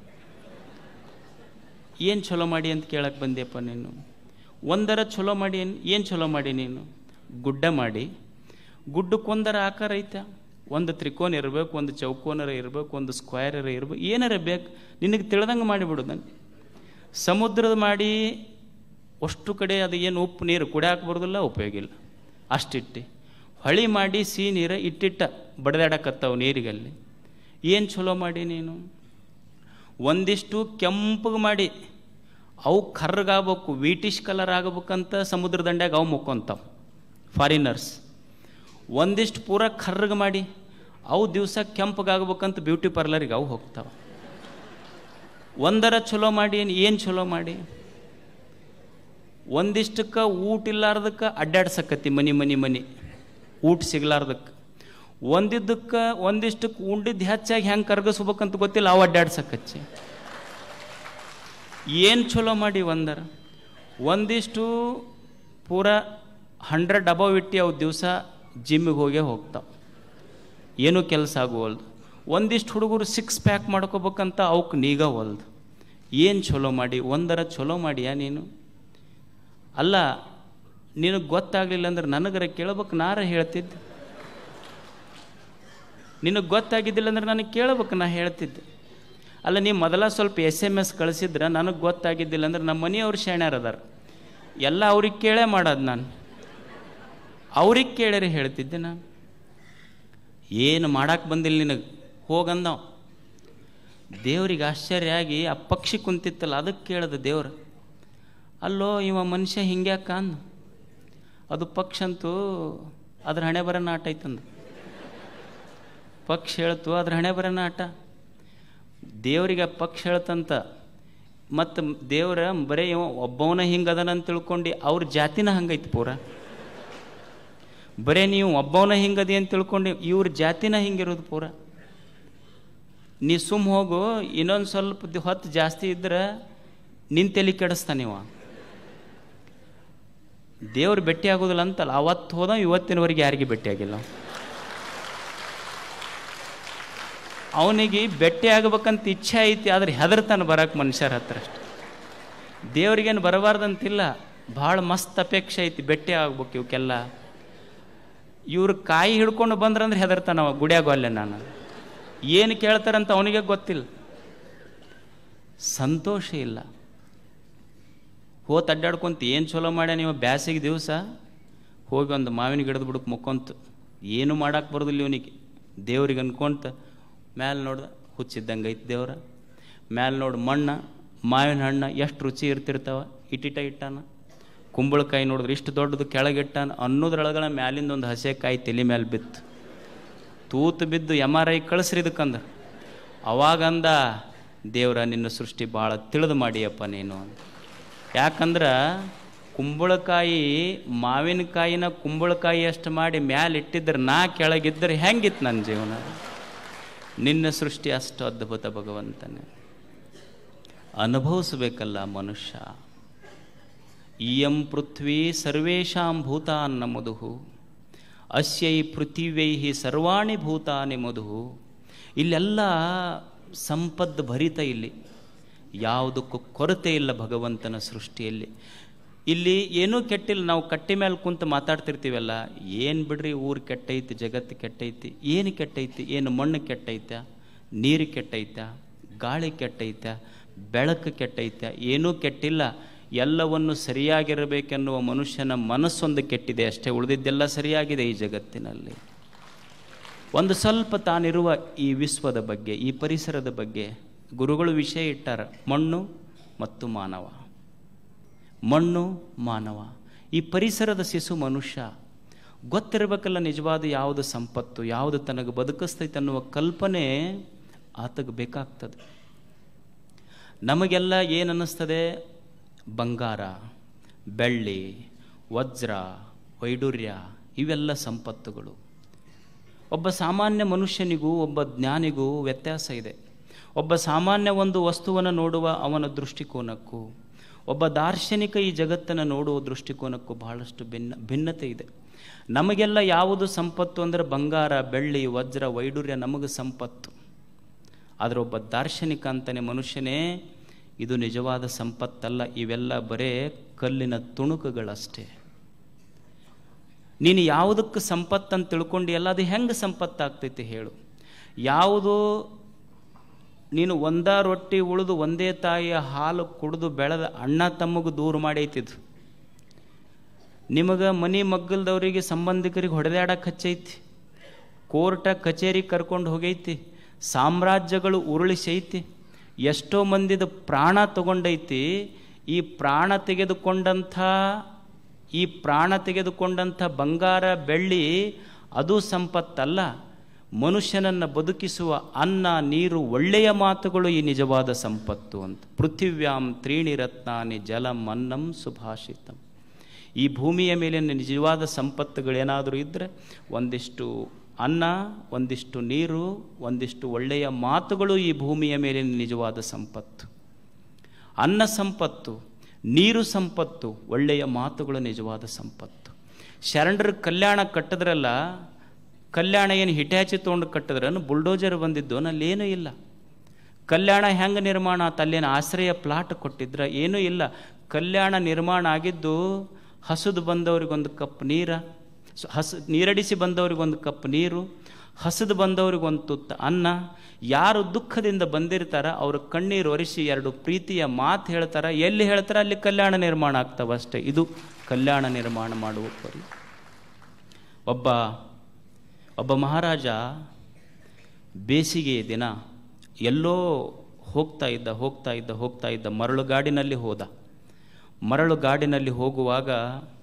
ಏನು ಚಲೋ ಮಾಡಿ ಅಂತ ಕೇಳಕ್ಕೆ ಬಂದೆಪ್ಪ ನೀನು ಒಂದರ ಚಲೋ ಮಾಡಿ ಏನು ಚಲೋ ಮಾಡಿ ನೀನು ಗುಡ್ಡ ಮಾಡಿ ಗುಡ್ಡಕ್ಕೊಂದರ ಆಕಾರ ಐತೆ ಒಂದು ತ್ರಿಕೋನ ಇರಬೇಕು ಒಂದು ಚೌಕೋನರ ಇರಬೇಕು ಒಂದು ಸ್ಕ್ವೇರರ ಇರಬೇಕು ಏನಾರ ಬೇಕು ನಿನಗೆ ತಿಳಿದಂಗೆ ಮಾಡಿಬಿಡು ನನಗೆ ಸಮುದ್ರದ ಮಾಡಿ ಅಷ್ಟು ಕಡೆ ಅದು ಏನು ಉಪ್ಪು ನೀರು ಕುಡಿಯಾಕೆ ಬರೋದಿಲ್ಲ ಉಪಯೋಗ ಇಲ್ಲ ಅಷ್ಟಿಟ್ಟು ಹೊಳಿ ಮಾಡಿ ಸಿಹಿ ನೀರು ಇಟ್ಟಿಟ್ಟ ಬಡ್ದಾಡಕತ್ತಾವ ನೀರಿಗಲ್ಲಿ ಏನು ಚಲೋ ಮಾಡಿ ನೀನು ಒಂದಿಷ್ಟು ಕೆಂಪಗೆ ಮಾಡಿ ಅವು ಕರ್ರಗಾಗಬೇಕು ವೀಟಿಶ್ ಕಲರ್ ಆಗಬೇಕಂತ ಸಮುದ್ರ ದಂಡ್ಯಾಗ ಅವು ಮುಕ್ಕೊಂತಾವ ಫಾರಿನರ್ಸ್ ಒಂದಿಷ್ಟು ಪೂರ ಕರ್ರಗೆ ಮಾಡಿ ಅವು ದಿವಸ ಕೆಂಪಗಾಗ್ಬೇಕಂತ ಬ್ಯೂಟಿ ಪಾರ್ಲರಿಗೆ ಅವು ಹೋಗ್ತಾವೆ ಒಂದರ ಚಲೋ ಮಾಡಿ ಏನು ಚಲೋ ಮಾಡಿ ಒಂದಿಷ್ಟಕ್ಕೆ ಊಟ ಇಲ್ಲಾರ್ದಕ್ಕೆ ಅಡ್ಡಾಡ್ಸಕತ್ತಿ ಮನಿ ಮನಿ ಮನಿ ಊಟ ಸಿಗ್ಲಾರ್ದಕ್ಕೆ ಒಂದಿದ್ದಕ್ಕೆ ಒಂದಿಷ್ಟಕ್ಕೆ ಉಂಡಿದ್ದು ಹೆಚ್ಚಾಗಿ ಹೆಂಗೆ ಕರ್ಗಿಸ್ಬೇಕಂತ ಗೊತ್ತಿಲ್ಲ ಅವು ಅಡ್ಡಾಡ್ಸಕಚ್ಚಿ ಏನು ಚಲೋ ಮಾಡಿ ಒಂದರ ಒಂದಿಷ್ಟು ಪೂರ ಹಂಡ್ರೆಡ್ ಅಬವ್ ಇಟ್ಟು ಅವು ದಿವಸ ಜಿಮ್ಮಿಗೆ ಹೋಗೇ ಹೋಗ್ತಾವೆ ಏನೂ ಕೆಲಸ ಆಗುವಲ್ದು ಒಂದಿಷ್ಟು ಹುಡುಗರು ಸಿಕ್ಸ್ ಪ್ಯಾಕ್ ಮಾಡ್ಕೋಬೇಕಂತ ಅವಕ್ಕೆ ನೀಗ ಹೊಲ್ದು ಏನು ಚಲೋ ಮಾಡಿ ಒಂದರ ಚಲೋ ಮಾಡಿಯಾ ನೀನು ಅಲ್ಲ ನಿನಗೆ ಗೊತ್ತಾಗಲಿಲ್ಲ ಅಂದ್ರೆ ನನಗರ ಕೇಳ್ಬೇಕು ನಾರ ಹೇಳ್ತಿದ್ದೆ ನಿನಗೆ ಗೊತ್ತಾಗಿದ್ದಿಲ್ಲ ಅಂದ್ರೆ ನನಗೆ ಕೇಳ್ಬೇಕು ನಾ ಹೇಳ್ತಿದ್ದೆ ಅಲ್ಲ ನೀವು ಮೊದಲ ಸ್ವಲ್ಪ ಎಸ್ ಎಮ್ ಎಸ್ ಕಳಿಸಿದ್ರೆ ನನಗೆ ಗೊತ್ತಾಗಿದ್ದಿಲ್ಲ ಅಂದ್ರೆ ನಮ್ಮ ಮನೆಯವ್ರು ಶಾಣ್ಯಾರ ಅದಾರ ಎಲ್ಲ ಅವ್ರಿಗೆ ಕೇಳೇ ಮಾಡೋದು ನಾನು ಅವ್ರಿಗೆ ಕೇಳ್ಯಾರೆ ಹೇಳ್ತಿದ್ದೆ ನಾನು ಏನು ಮಾಡಕ್ಕೆ ಬಂದಿಲ್ಲ ನಿನಗೆ ಹೋಗಂದವ ದೇವ್ರಿಗೆ ಆಶ್ಚರ್ಯ ಆಗಿ ಆ ಪಕ್ಷಿ ಕುಂತಿತ್ತಲ್ಲ ಅದಕ್ಕೆ ಕೇಳ್ದ ದೇವ್ರು ಅಲ್ಲೋ ಇವ ಮನುಷ್ಯ ಹಿಂಗ್ಯಾಕ ಅಂದ ಅದು ಪಕ್ಷ ಅಂತೂ ಅದ್ರ ಹಣೆ ಬರ ನಾಟ ಐತಂದು ಪಕ್ಷ ಹೇಳ್ತು ಅದ್ರ ಹಣೆ ಬರ ನಾಟ ದೇವರಿಗೆ ಆ ಪಕ್ಷ ಹೇಳ್ತಂತ ಮತ್ತು ದೇವ್ರ ಬರೀ ಇವ ಒಬ್ಬವನ ಹಿಂಗದನ ಅಂತ ತಿಳ್ಕೊಂಡು ಅವ್ರ ಜಾತಿನ ಹಂಗೈತಿ ಪೂರ ಬರೇ ನೀವು ಒಬ್ಬವನ ಹಿಂಗದಿ ಅಂತ ತಿಳ್ಕೊಂಡು ಇವ್ರ ಜಾತಿನ ಹಿಂಗಿರೋದು ಪೂರ ನೀ ಸುಮ್ಮ ಹೋಗು ಇನ್ನೊಂದು ಸ್ವಲ್ಪ ದಿ- ಹೊತ್ತು ಜಾಸ್ತಿ ಇದ್ರೆ ನಿನ್ ತಲೆ ಕೆಡಿಸ್ತಾನಿವ ದೇವ್ರು ಭೇಟಿ ಆಗೋದಿಲ್ಲ ಅಂತಲ್ಲ ಅವತ್ತು ಹೋದ ಇವತ್ತಿನವರೆಗೆ ಯಾರಿಗೆ ಭೇಟಿ ಆಗಿಲ್ಲ ಅವನಿಗೆ ಭೇಟಿ ಆಗ್ಬೇಕಂತ ಇಚ್ಛೆ ಐತಿ ಆದ್ರೆ ಹೆದರ್ತಾನೆ ಬರಕ್ಕೆ ಮನುಷ್ಯರ ಹತ್ರ ಅಷ್ಟೆ ದೇವ್ರಿಗೇನು ಬರಬಾರ್ದಂತಿಲ್ಲ ಭಾಳ ಮಸ್ತ್ ಅಪೇಕ್ಷೆ ಐತಿ ಭೇಟಿ ಆಗ್ಬೇಕು ಇವಕ್ಕೆಲ್ಲ ಇವ್ರು ಕಾಯಿ ಹಿಡ್ಕೊಂಡು ಬಂದ್ರಂದ್ರೆ ಹೆದರ್ತಾನವ ಗುಡಿಯಾಗೋಲ್ಲೆ ನಾನು ಏನು ಕೇಳ್ತಾರಂತ ಅವನಿಗೆ ಗೊತ್ತಿಲ್ಲ ಸಂತೋಷ ಇಲ್ಲ ಹೋತ್ ಅಡ್ಡಾಡ್ಕೊಂತ ಏನು ಚಲೋ ಮಾಡ್ಯ ನೀವು ಬ್ಯಾಸಿಗೆ ದಿವಸ ಹೋಗಿ ಒಂದು ಮಾವಿನ ಗಿಡದ ಬುಡಕ್ಕೆ ಮುಕ್ಕೊಂತು ಏನು ಮಾಡಕ್ಕೆ ಬರೋದಿಲ್ಲ ಇವನಿಗೆ ದೇವ್ರಿಗೆ ಅನ್ಕೊಂತ ಮ್ಯಾಲೆ ನೋಡ್ದ ಹುಚ್ಚಿದ್ದಂಗೆ ಐತಿ ದೇವ್ರ ಮ್ಯಾಲೆ ನೋಡಿ ಮಣ್ಣ ಮಾವಿನ ಹಣ್ಣು ಎಷ್ಟು ರುಚಿ ಇರ್ತಿರ್ತಾವ ಇಟ್ಟಿಟ ಇಟ್ಟಾನ ಕುಂಬಳಕಾಯಿ ನೋಡಿದ್ರೆ ಇಷ್ಟು ದೊಡ್ಡದು ಕೆಳಗಿಟ್ಟಾನ ಅನ್ನೋದ್ರೊಳಗಡೆ ಮ್ಯಾಲಿಂದ ಒಂದು ಹಸೆ ಕಾಯಿ ತಲೆ ಮೇಲೆ ಬಿತ್ತು ತೂತು ಬಿದ್ದು ಎಮ್ ಆರ್ ಐ ಕಳಿಸ್ರಿ ಇದಕ್ಕಂದ ಅವಾಗಂದ ದೇವ್ರ ನಿನ್ನ ಸೃಷ್ಟಿ ಭಾಳ ತಿಳಿದು ಮಾಡಿಯಪ್ಪ ನೀನು ಅಂತ ಯಾಕಂದ್ರೆ ಕುಂಬಳಕಾಯಿ ಮಾವಿನಕಾಯಿನ ಕುಂಬಳಕಾಯಿ ಅಷ್ಟು ಮಾಡಿ ಮ್ಯಾಲೆ ಇಟ್ಟಿದ್ರೆ ನಾ ಕೆಳಗಿದ್ದರೆ ಹೆಂಗಿತ್ತು ನನ್ನ ಜೀವನ ನಿನ್ನ ಸೃಷ್ಟಿ ಅಷ್ಟು ಅದ್ಭುತ ಭಗವಂತನೇ ಅನುಭವಿಸಬೇಕಲ್ಲ ಮನುಷ್ಯ ಇಯಂ ಪೃಥ್ವಿ ಸರ್ವೇಷಾಂ ಭೂತಾನ್ನ ಮಧು ಅಸ್ಯೈ ಪೃಥಿವ್ಯೈ ಸರ್ವಾಣಿ ಭೂತಾನಿ ಮಧು ಇಲ್ಲೆಲ್ಲ ಸಂಪದ್ ಭರಿತ ಇಲ್ಲಿ ಯಾವುದಕ್ಕೂ ಕೊರತೆ ಇಲ್ಲ ಭಗವಂತನ ಸೃಷ್ಟಿಯಲ್ಲಿ ಇಲ್ಲಿ ಏನೂ ಕೆಟ್ಟಿಲ್ಲ ನಾವು ಕಟ್ಟಿ ಮೇಲೆ ಕುಂತು ಮಾತಾಡ್ತಿರ್ತೀವಲ್ಲ ಏನು ಬಿಡ್ರಿ ಊರು ಕೆಟ್ಟೈತಿ ಜಗತ್ತು ಕೆಟ್ಟೈತಿ ಏನು ಕೆಟ್ಟೈತಿ ಏನು ಮಣ್ಣು ಕೆಟ್ಟೈತ ನೀರು ಕೆಟ್ಟೈತ ಗಾಳಿ ಕೆಟ್ಟೈತ ಬೆಳಕು ಕೆಟ್ಟೈತ ಏನೂ ಕೆಟ್ಟಿಲ್ಲ ಎಲ್ಲವನ್ನು ಸರಿಯಾಗಿರಬೇಕೆನ್ನುವ ಮನುಷ್ಯನ ಮನಸ್ಸೊಂದು ಕೆಟ್ಟಿದೆ ಅಷ್ಟೇ ಉಳಿದಿದ್ದೆಲ್ಲ ಸರಿಯಾಗಿದೆ ಈ ಜಗತ್ತಿನಲ್ಲಿ ಒಂದು ಸ್ವಲ್ಪ ತಾನಿರುವ ಈ ವಿಶ್ವದ ಬಗ್ಗೆ ಈ ಪರಿಸರದ ಬಗ್ಗೆ ಗುರುಗಳು ವಿಷಯ ಇಟ್ಟಾರ ಮಣ್ಣು ಮತ್ತು ಮಾನವ ಮಣ್ಣು ಮಾನವ ಈ ಪರಿಸರದ ಶಿಶು ಮನುಷ್ಯ ಗೊತ್ತಿರಬೇಕಲ್ಲ ನಿಜವಾದ ಯಾವುದು ಸಂಪತ್ತು ಯಾವುದು ತನಗೆ ಬದುಕಿಸ್ತೈತೆ ಅನ್ನುವ ಕಲ್ಪನೆ ಆತಗೆ ಬೇಕಾಗ್ತದೆ ನಮಗೆಲ್ಲ ಏನು ಅನ್ನಿಸ್ತದೆ ಬಂಗಾರ ಬೆಳ್ಳಿ ವಜ್ರ ವೈಡೂರ್ಯ ಇವೆಲ್ಲ ಸಂಪತ್ತುಗಳು ಒಬ್ಬ ಸಾಮಾನ್ಯ ಮನುಷ್ಯನಿಗೂ ಒಬ್ಬ ಜ್ಞಾನಿಗೂ ವ್ಯತ್ಯಾಸ ಇದೆ ಒಬ್ಬ ಸಾಮಾನ್ಯ ಒಂದು ವಸ್ತುವನ್ನು ನೋಡುವ ಅವನ ದೃಷ್ಟಿಕೋನಕ್ಕೂ ಒಬ್ಬ ದಾರ್ಶನಿಕ ಈ ಜಗತ್ತನ್ನು ನೋಡುವ ದೃಷ್ಟಿಕೋನಕ್ಕೂ ಬಹಳಷ್ಟು ಭಿನ್ನ ಭಿನ್ನತೆ ಇದೆ ನಮಗೆಲ್ಲ ಯಾವುದು ಸಂಪತ್ತು ಅಂದರೆ ಬಂಗಾರ ಬೆಳ್ಳಿ ವಜ್ರ ವೈಡೂರ್ಯ ನಮಗೆ ಸಂಪತ್ತು ಆದರೆ ಒಬ್ಬ ದಾರ್ಶನಿಕ ಅಂತಾನೆ ಮನುಷ್ಯನೇ ಇದು ನಿಜವಾದ ಸಂಪತ್ತಲ್ಲ ಇವೆಲ್ಲ ಬರೇ ಕಲ್ಲಿನ ತುಣುಕುಗಳಷ್ಟೇ ನೀನು ಯಾವುದಕ್ಕೆ ಸಂಪತ್ತಂತ ತಿಳ್ಕೊಂಡಿಯಲ್ಲ ಅದು ಹೆಂಗೆ ಸಂಪತ್ತಾಗ್ತೈತಿ ಹೇಳು ಯಾವುದು ನೀನು ಒಂದ ರೊಟ್ಟಿ ಉಳಿದು ಒಂದೇ ತಾಯಿಯ ಹಾಲು ಕುಡಿದು ಬೆಳೆದ ಅಣ್ಣ ತಮ್ಮಗೂ ದೂರ ಮಾಡೈತಿದ್ದು ನಿಮಗೆ ಮನಿ ಮಗ್ಗಲ್ದವರಿಗೆ ಸಂಬಂಧಿಕರಿಗೆ ಹೊಡೆದಾಡಕ್ಕೆ ಹಚ್ಚೈತಿ ಕೋರ್ಟ ಕಚೇರಿ ಕರ್ಕೊಂಡು ಹೋಗೈತಿ ಸಾಮ್ರಾಜ್ಯಗಳು ಉರುಳಿಸೈತಿ ಎಷ್ಟೋ ಮಂದಿದ ಪ್ರಾಣ ತಗೊಂಡೈತಿ ಈ ಪ್ರಾಣ ತೆಗೆದುಕೊಂಡಂಥ ಈ ಪ್ರಾಣ ತೆಗೆದುಕೊಂಡಂಥ ಬಂಗಾರ ಬೆಳ್ಳಿ ಅದು ಸಂಪತ್ತಲ್ಲ ಮನುಷ್ಯನನ್ನು ಬದುಕಿಸುವ ಅನ್ನ ನೀರು ಒಳ್ಳೆಯ ಮಾತುಗಳು ಈ ನಿಜವಾದ ಸಂಪತ್ತು ಅಂತ ಪೃಥಿವ್ಯಾಂ ತ್ರೀಣಿ ರತ್ನಾನಿ ಜಲಂ ಅನ್ನಂ ಸುಭಾಷಿತಂ ಈ ಭೂಮಿಯ ಮೇಲಿನ ನಿಜವಾದ ಸಂಪತ್ತುಗಳೇನಾದರೂ ಇದ್ದರೆ ಒಂದಿಷ್ಟು ಅನ್ನ ಒಂದಿಷ್ಟು ನೀರು ಒಂದಿಷ್ಟು ಒಳ್ಳೆಯ ಮಾತುಗಳು ಈ ಭೂಮಿಯ ಮೇಲಿನ ನಿಜವಾದ ಸಂಪತ್ತು ಅನ್ನ ಸಂಪತ್ತು ನೀರು ಸಂಪತ್ತು ಒಳ್ಳೆಯ ಮಾತುಗಳು ನಿಜವಾದ ಸಂಪತ್ತು ಶರಣರ ಕಲ್ಯಾಣ ಕಟ್ಟಿದ್ರಲ್ಲ ಕಲ್ಯಾಣ ಏನು ಹಿಟ್ಯಾಚಿ ತೊಗೊಂಡು ಕಟ್ಟಿದ್ರನ್ನು ಬುಲ್ಡೋಜರ್ ಬಂದಿದ್ದು ಅಲ್ಲೇನೂ ಇಲ್ಲ ಕಲ್ಯಾಣ ಹೆಂಗೆ ನಿರ್ಮಾಣ ಆತ ಅಲ್ಲೇನು ಆಶ್ರಯ ಪ್ಲಾಟ್ ಕೊಟ್ಟಿದ್ರ ಏನೂ ಇಲ್ಲ ಕಲ್ಯಾಣ ನಿರ್ಮಾಣ ಆಗಿದ್ದು ಹಸುದು ಬಂದವ್ರಿಗೊಂದು ಕಪ್ ನೀರ ಹಸ ನೀರಡಿಸಿ ಬಂದವ್ರಿಗೊಂದು ಕಪ್ ನೀರು ಹಸದು ಬಂದವ್ರಿಗೊಂದು ತುತ್ತ ಅನ್ನ ಯಾರು ದುಃಖದಿಂದ ಬಂದಿರ್ತಾರ ಅವ್ರ ಕಣ್ಣೀರು ಒರೆಸಿ ಎರಡು ಪ್ರೀತಿಯ ಮಾತು ಹೇಳ್ತಾರ ಎಲ್ಲಿ ಹೇಳ್ತಾರ ಅಲ್ಲಿ ಕಲ್ಯಾಣ ನಿರ್ಮಾಣ ಆಗ್ತಾವ ಅಷ್ಟೇ ಇದು ಕಲ್ಯಾಣ ನಿರ್ಮಾಣ ಮಾಡುವ ಪರಿ ಒಬ್ಬ ಒಬ್ಬ ಮಹಾರಾಜ ಬೇಸಿಗೆಯ ದಿನ ಎಲ್ಲೋ ಹೋಗ್ತಾ ಇದ್ದ ಹೋಗ್ತಾ ಇದ್ದ ಹೋಗ್ತಾ ಇದ್ದ ಮರಳು ಗಾಡಿನಲ್ಲಿ ಹೋದ ಮರಳು ಗಾಡಿನಲ್ಲಿ ಹೋಗುವಾಗ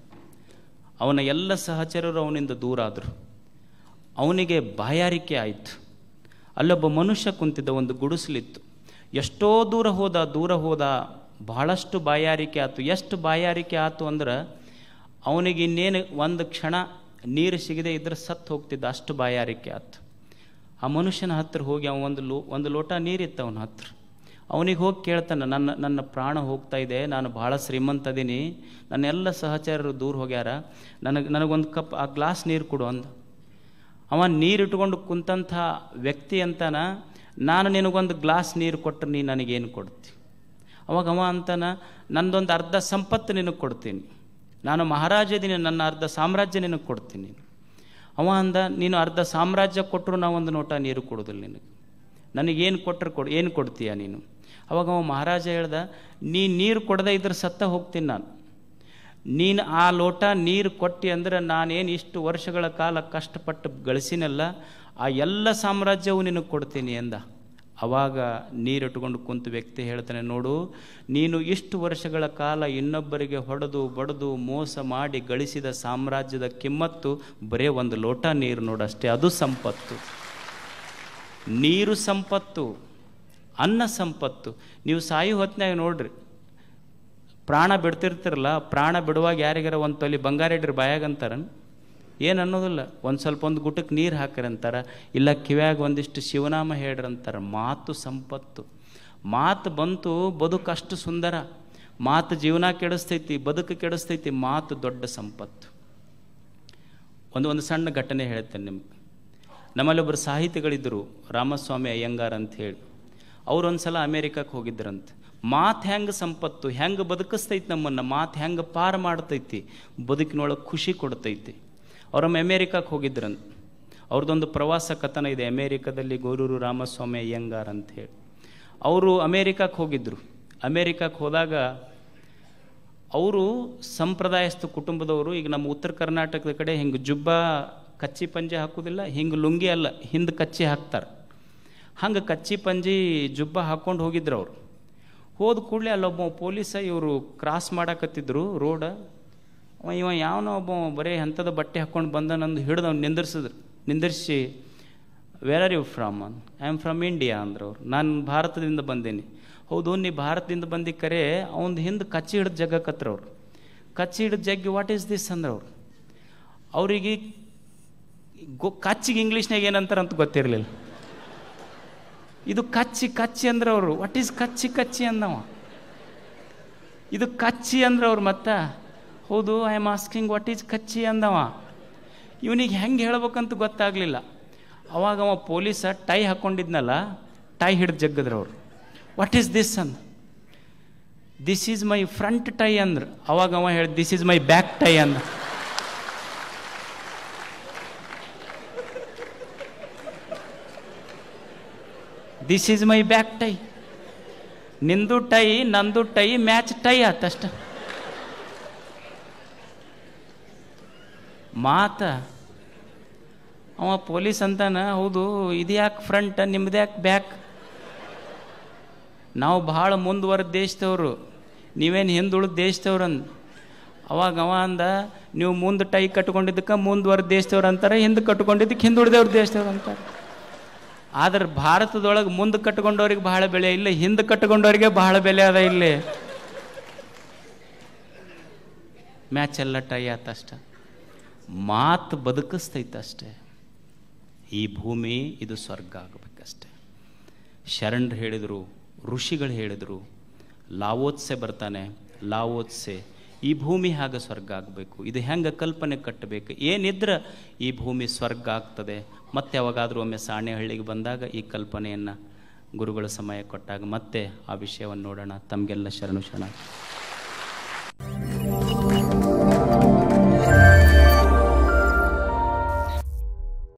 ಅವನ ಎಲ್ಲ ಸಹಚರರು ಅವನಿಂದ ದೂರ ಆದರು ಅವನಿಗೆ ಬಾಯಾರಿಕೆ ಆಯಿತು ಅಲ್ಲೊಬ್ಬ ಮನುಷ್ಯ ಕುಂತಿದ್ದ ಒಂದು ಗುಡಿಸಲಿತ್ತು ಎಷ್ಟೋ ದೂರ ಹೋದ ದೂರ ಹೋದ ಬಹಳಷ್ಟು ಬಾಯಾರಿಕೆ ಆಯ್ತು ಎಷ್ಟು ಬಾಯಾರಿಕೆ ಆಯ್ತು ಅಂದ್ರೆ ಅವನಿಗೆ ಇನ್ನೇನು ಒಂದು ಕ್ಷಣ ನೀರು ಸಿಗದೆ ಇದ್ರೆ ಸತ್ತು ಹೋಗ್ತಿದ್ದ ಅಷ್ಟು ಬಾಯಾರಿಕೆ ಆಯ್ತು ಆ ಮನುಷ್ಯನ ಹತ್ರ ಹೋಗಿ ಅವನು ಒಂದು ಲೋ ಒಂದು ಲೋಟ ನೀರಿತ್ತು ಅವನ ಹತ್ರ ಅವನಿಗೆ ಹೋಗಿ ಕೇಳ್ತಾನೆ ನನ್ನ ನನ್ನ ಪ್ರಾಣ ಹೋಗ್ತಾ ಇದೆ ನಾನು ಭಾಳ ಶ್ರೀಮಂತ ಅದೀನಿ ನನ್ನ ಎಲ್ಲ ಸಹಚರರು ದೂರ ಹೋಗ್ಯಾರ ನನಗೆ ನನಗೊಂದು ಕಪ್ ಆ ಗ್ಲಾಸ್ ನೀರು ಕೊಡು ಅಂದ ಅವ ನೀರು ಇಟ್ಕೊಂಡು ಕುಂತಂಥ ವ್ಯಕ್ತಿ ಅಂತಾನ ನಾನು ನಿನಗೊಂದು ಗ್ಲಾಸ್ ನೀರು ಕೊಟ್ಟರೆ ನೀನು ನನಗೇನು ಕೊಡ್ತಿ ಅವಾಗ ಅವ ಅಂತಾನ ನಂದೊಂದು ಅರ್ಧ ಸಂಪತ್ತು ನಿನಗೆ ಕೊಡ್ತೀನಿ ನಾನು ಮಹಾರಾಜ ಇದೀನಿ ನನ್ನ ಅರ್ಧ ಸಾಮ್ರಾಜ್ಯ ನಿನಗೆ ಕೊಡ್ತೀನಿ ಅವ ಅಂದ ನೀನು ಅರ್ಧ ಸಾಮ್ರಾಜ್ಯ ಕೊಟ್ಟರು ನಾವು ಒಂದು ನೋಟ ನೀರು ಕೊಡೋದಿಲ್ಲ ನಿನಗೆ ನನಗೇನು ಕೊಟ್ಟರೆ ಕೊಡು ಏನು ಕೊಡ್ತೀಯ ನೀನು ಅವಾಗ ಅವ ಮಹಾರಾಜ ಹೇಳ್ದ ನೀ ನೀರು ಕೊಡದೇ ಇದ್ರೆ ಸತ್ತ ಹೋಗ್ತೀನಿ ನಾನು ನೀನು ಆ ಲೋಟ ನೀರು ಕೊಟ್ಟಿ ಅಂದ್ರೆ ನಾನೇನು ಇಷ್ಟು ವರ್ಷಗಳ ಕಾಲ ಕಷ್ಟಪಟ್ಟು ಗಳಿಸಿನಲ್ಲ ಆ ಎಲ್ಲ ಸಾಮ್ರಾಜ್ಯವು ನಿನಗೆ ಕೊಡ್ತೀನಿ ಎಂದ ಅವಾಗ ನೀರಿಟ್ಕೊಂಡು ಕುಂತ ವ್ಯಕ್ತಿ ಹೇಳ್ತಾನೆ ನೋಡು ನೀನು ಇಷ್ಟು ವರ್ಷಗಳ ಕಾಲ ಇನ್ನೊಬ್ಬರಿಗೆ ಹೊಡೆದು ಬಡದು ಮೋಸ ಮಾಡಿ ಗಳಿಸಿದ ಸಾಮ್ರಾಜ್ಯದ ಕಿಮ್ಮತ್ತು ಬರೇ ಒಂದು ಲೋಟ ನೀರು ನೋಡು ಅಷ್ಟೇ ಅದು ಸಂಪತ್ತು ನೀರು ಸಂಪತ್ತು ಅನ್ನ ಸಂಪತ್ತು ನೀವು ಸಾಯಿ ಹೊತ್ನಾಗ ನೋಡ್ರಿ ಪ್ರಾಣ ಬಿಡ್ತಿರ್ತಿರಲ್ಲ ಪ್ರಾಣ ಬಿಡುವಾಗ ಯಾರಿಗಾರ ಒಂದು ತೊಲಿ ಬಂಗಾರ ಇಡ್ರಿ ಬಾಯಾಗಂತಾರ ಏನು ಅನ್ನೋದಿಲ್ಲ ಒಂದು ಸ್ವಲ್ಪ ಒಂದು ಗುಟಕ್ಕೆ ನೀರು ಹಾಕ್ರಿ ಅಂತಾರೆ ಇಲ್ಲ ಕಿವ್ಯಾಗ ಒಂದಿಷ್ಟು ಶಿವನಾಮ ಹೇಳ್ರಿ ಅಂತಾರೆ ಮಾತು ಸಂಪತ್ತು ಮಾತು ಬಂತು ಬದುಕು ಅಷ್ಟು ಸುಂದರ ಮಾತು ಜೀವನ ಕೆಡಿಸ್ತೈತಿ ಬದುಕು ಕೆಡಿಸ್ತೈತಿ ಮಾತು ದೊಡ್ಡ ಸಂಪತ್ತು ಒಂದು ಒಂದು ಸಣ್ಣ ಘಟನೆ ಹೇಳ್ತೇನೆ ನಿಮ್ಗೆ ನಮ್ಮಲ್ಲಿ ಒಬ್ಬರು ಸಾಹಿತಿಗಳಿದ್ದರು ರಾಮಸ್ವಾಮಿ ಅಯ್ಯಂಗಾರ್ ಅಂತ ಹೇಳಿ ಅವ್ರು ಒಂದು ಸಲ ಅಮೇರಿಕಕ್ಕೆ ಹೋಗಿದ್ರಂತೆ ಮಾತು ಹೆಂಗೆ ಸಂಪತ್ತು ಹೆಂಗೆ ಬದುಕಿಸ್ತೈತಿ ನಮ್ಮನ್ನು ಮಾತು ಹೆಂಗೆ ಪಾರು ಮಾಡ್ತೈತಿ ಬದುಕಿನೊಳಗೆ ಖುಷಿ ಕೊಡ್ತೈತಿ ಅವರೊಮ್ಮೆ ಅಮೇರಿಕಕ್ಕೆ ಹೋಗಿದ್ರಂತ ಅವ್ರದ್ದೊಂದು ಪ್ರವಾಸ ಕಥನ ಇದೆ ಅಮೇರಿಕದಲ್ಲಿ ಗೋರೂರು ರಾಮಸ್ವಾಮಿ ಅಯ್ಯಂಗಾರ್ ಅಂತ ಹೇಳಿ ಅವರು ಅಮೇರಿಕಕ್ಕೆ ಹೋಗಿದ್ದರು ಅಮೇರಿಕಕ್ಕೆ ಹೋದಾಗ ಅವರು ಸಂಪ್ರದಾಯಸ್ಥ ಕುಟುಂಬದವರು ಈಗ ನಮ್ಮ ಉತ್ತರ ಕರ್ನಾಟಕದ ಕಡೆ ಹಿಂಗೆ ಜುಬ್ಬ ಕಚ್ಚಿ ಪಂಜೆ ಹಾಕೋದಿಲ್ಲ ಹಿಂಗೆ ಲುಂಗಿ ಅಲ್ಲ ಹಿಂದೆ ಕಚ್ಚಿ ಹಾಕ್ತಾರೆ ಹಂಗೆ ಕಚ್ಚಿ ಪಂಜಿ ಜುಬ್ಬ ಹಾಕ್ಕೊಂಡು ಹೋಗಿದ್ರು ಅವರು ಹೋದ ಕೂಡಲೇ ಅಲ್ಲೊಬ್ಬ ಪೊಲೀಸ ಇವರು ಕ್ರಾಸ್ ಮಾಡಕತ್ತಿದ್ರು ರೋಡ ಅವ ಇವ ಯಾವನೋ ಒಬ್ಬ ಬರೀ ಅಂಥದ್ದು ಬಟ್ಟೆ ಹಾಕ್ಕೊಂಡು ಬಂದ ನಂದು ಹಿಡ್ದು ಅವ್ನು ನಿಂದಿರ್ಸಿದ್ರು ನಿಂದಿರಿಸಿ where are you from I am from India ಅಂದ್ರೆ ಅವ್ರು ನಾನು ಭಾರತದಿಂದ ಬಂದೇನಿ ಹೌದು ನೀ ಭಾರತದಿಂದ ಬಂದಿ ಕರೆ ಅವನ ಹಿಂದೆ ಕಚ್ಚಿ ಹಿಡಿದು ಜಗ್ಗಕತ್ರ ಅವ್ರು ಕಚ್ಚಿ ಹಿಡಿದು ಜಗ್ಗಿ ವಾಟ್ ಈಸ್ ದಿಸ್ ಅಂದ್ರೆ ಅವ್ರು ಅವರಿಗೆ ಗೊ ಕಚ್ಚಿಗೆ ಇಂಗ್ಲೀಷ್ನಾಗ ಏನಂತಾರೆ ಅಂತ ಗೊತ್ತಿರಲಿಲ್ಲ ಇದು ಕಚ್ಚಿ ಕಚ್ಚಿ ಅಂದ್ರೆ ಅವರು ವಾಟ್ ಈಸ್ ಕಚ್ಚಿ ಕಚ್ಚಿ ಅಂದವ ಇದು ಕಚ್ಚಿ ಅಂದ್ರೆ ಅವ್ರು ಮತ್ತ ಹೌದು I am asking what is ಕಚ್ಚಿ ಅಂದವ ಇವನಿಗೆ ಹೆಂಗೆ ಹೇಳ್ಬೇಕಂತ ಗೊತ್ತಾಗಲಿಲ್ಲ ಅವಾಗ ಅವ ಪೊಲೀಸ ಟೈ ಹಾಕ್ಕೊಂಡಿದ್ನಲ್ಲ ಟೈ ಹಿಡ್ದು ಜಗ್ಗದ್ರು ಅವ್ರು ವಾಟ್ ಈಸ್ ದಿಸ್ ಅಂದ this is my front tie ಅಂದ್ರು ಅವಾಗ ಅವ ಹೇಳಿ this is my back tie ಅಂದ this is my back tie ನಿಂದು ಟೈ ನಂದು ಟೈ ಮ್ಯಾಚ್ ಟೈ ಆತಷ್ಟ ಮಾತ ಅವ ಪೊಲೀಸ್ ಅಂತಾನ ಹೌದು ಇದು ಯಾಕೆ ಫ್ರಂಟ್ ನಿಮ್ದು ಯಾಕೆ ಬ್ಯಾಕ್ ನಾವು ಭಾಳ ಮುಂದುವರೆದ ದೇಶದವರು ನೀವೇನು ಹಿಂದುಳಿದ ದೇಶದವ್ರು ಅಂದ್ ಅವಾಗ ಅವ ಅಂದ ನೀವು ಮುಂದೆ ಟೈ ಕಟ್ಕೊಂಡಿದ್ದಕ್ಕೆ ಮುಂದುವರೆದ ದೇಶದವ್ರು ಅಂತಾರೆ ಹಿಂದೆ ಕಟ್ಕೊಂಡಿದ್ದಕ್ಕೆ ಹಿಂದುಳಿದವ್ರ ದೇಶದವ್ರು ಅಂತಾರೆ ಆದ್ರೆ ಭಾರತದೊಳಗೆ ಮುಂದೆ ಕಟ್ಕೊಂಡವ್ರಿಗೆ ಬಹಳ ಬೆಲೆ ಇಲ್ಲ ಹಿಂದೆ ಕಟ್ಕೊಂಡವ್ರಿಗೆ ಬಹಳ ಬೆಲೆ ಅದ ಇಲ್ಲಿ ಮ್ಯಾಚ್ ಎಲ್ಲ ಟೈ ಆತಷ್ಟ ಮಾತು ಬದುಕಿಸ್ತೈತಷ್ಟೇ ಈ ಭೂಮಿ ಇದು ಸ್ವರ್ಗ ಆಗಬೇಕಷ್ಟೆ ಶರಣರು ಹೇಳಿದರು ಋಷಿಗಳು ಹೇಳಿದರು ಲಾವೋತ್ಸೆ ಬರ್ತಾನೆ ಲಾವೋತ್ಸೆ ಈ ಭೂಮಿ ಹಾಗೆ ಸ್ವರ್ಗ ಆಗಬೇಕು ಇದು ಹೆಂಗೆ ಕಲ್ಪನೆ ಕಟ್ಟಬೇಕು ಏನಿದ್ರೆ ಈ ಭೂಮಿ ಸ್ವರ್ಗ ಆಗ್ತದೆ ಮತ್ತೆ ಯಾವಾಗಾದರೂ ಒಮ್ಮೆ ಸಾಣೆಹಳ್ಳಿಗೆ ಬಂದಾಗ ಈ ಕಲ್ಪನೆಯನ್ನು ಗುರುಗಳ ಸಮಯ ಕೊಟ್ಟಾಗ ಮತ್ತೆ ಆ ವಿಷಯವನ್ನು ನೋಡೋಣ ತಮಗೆಲ್ಲ ಶರಣು ಶರಣ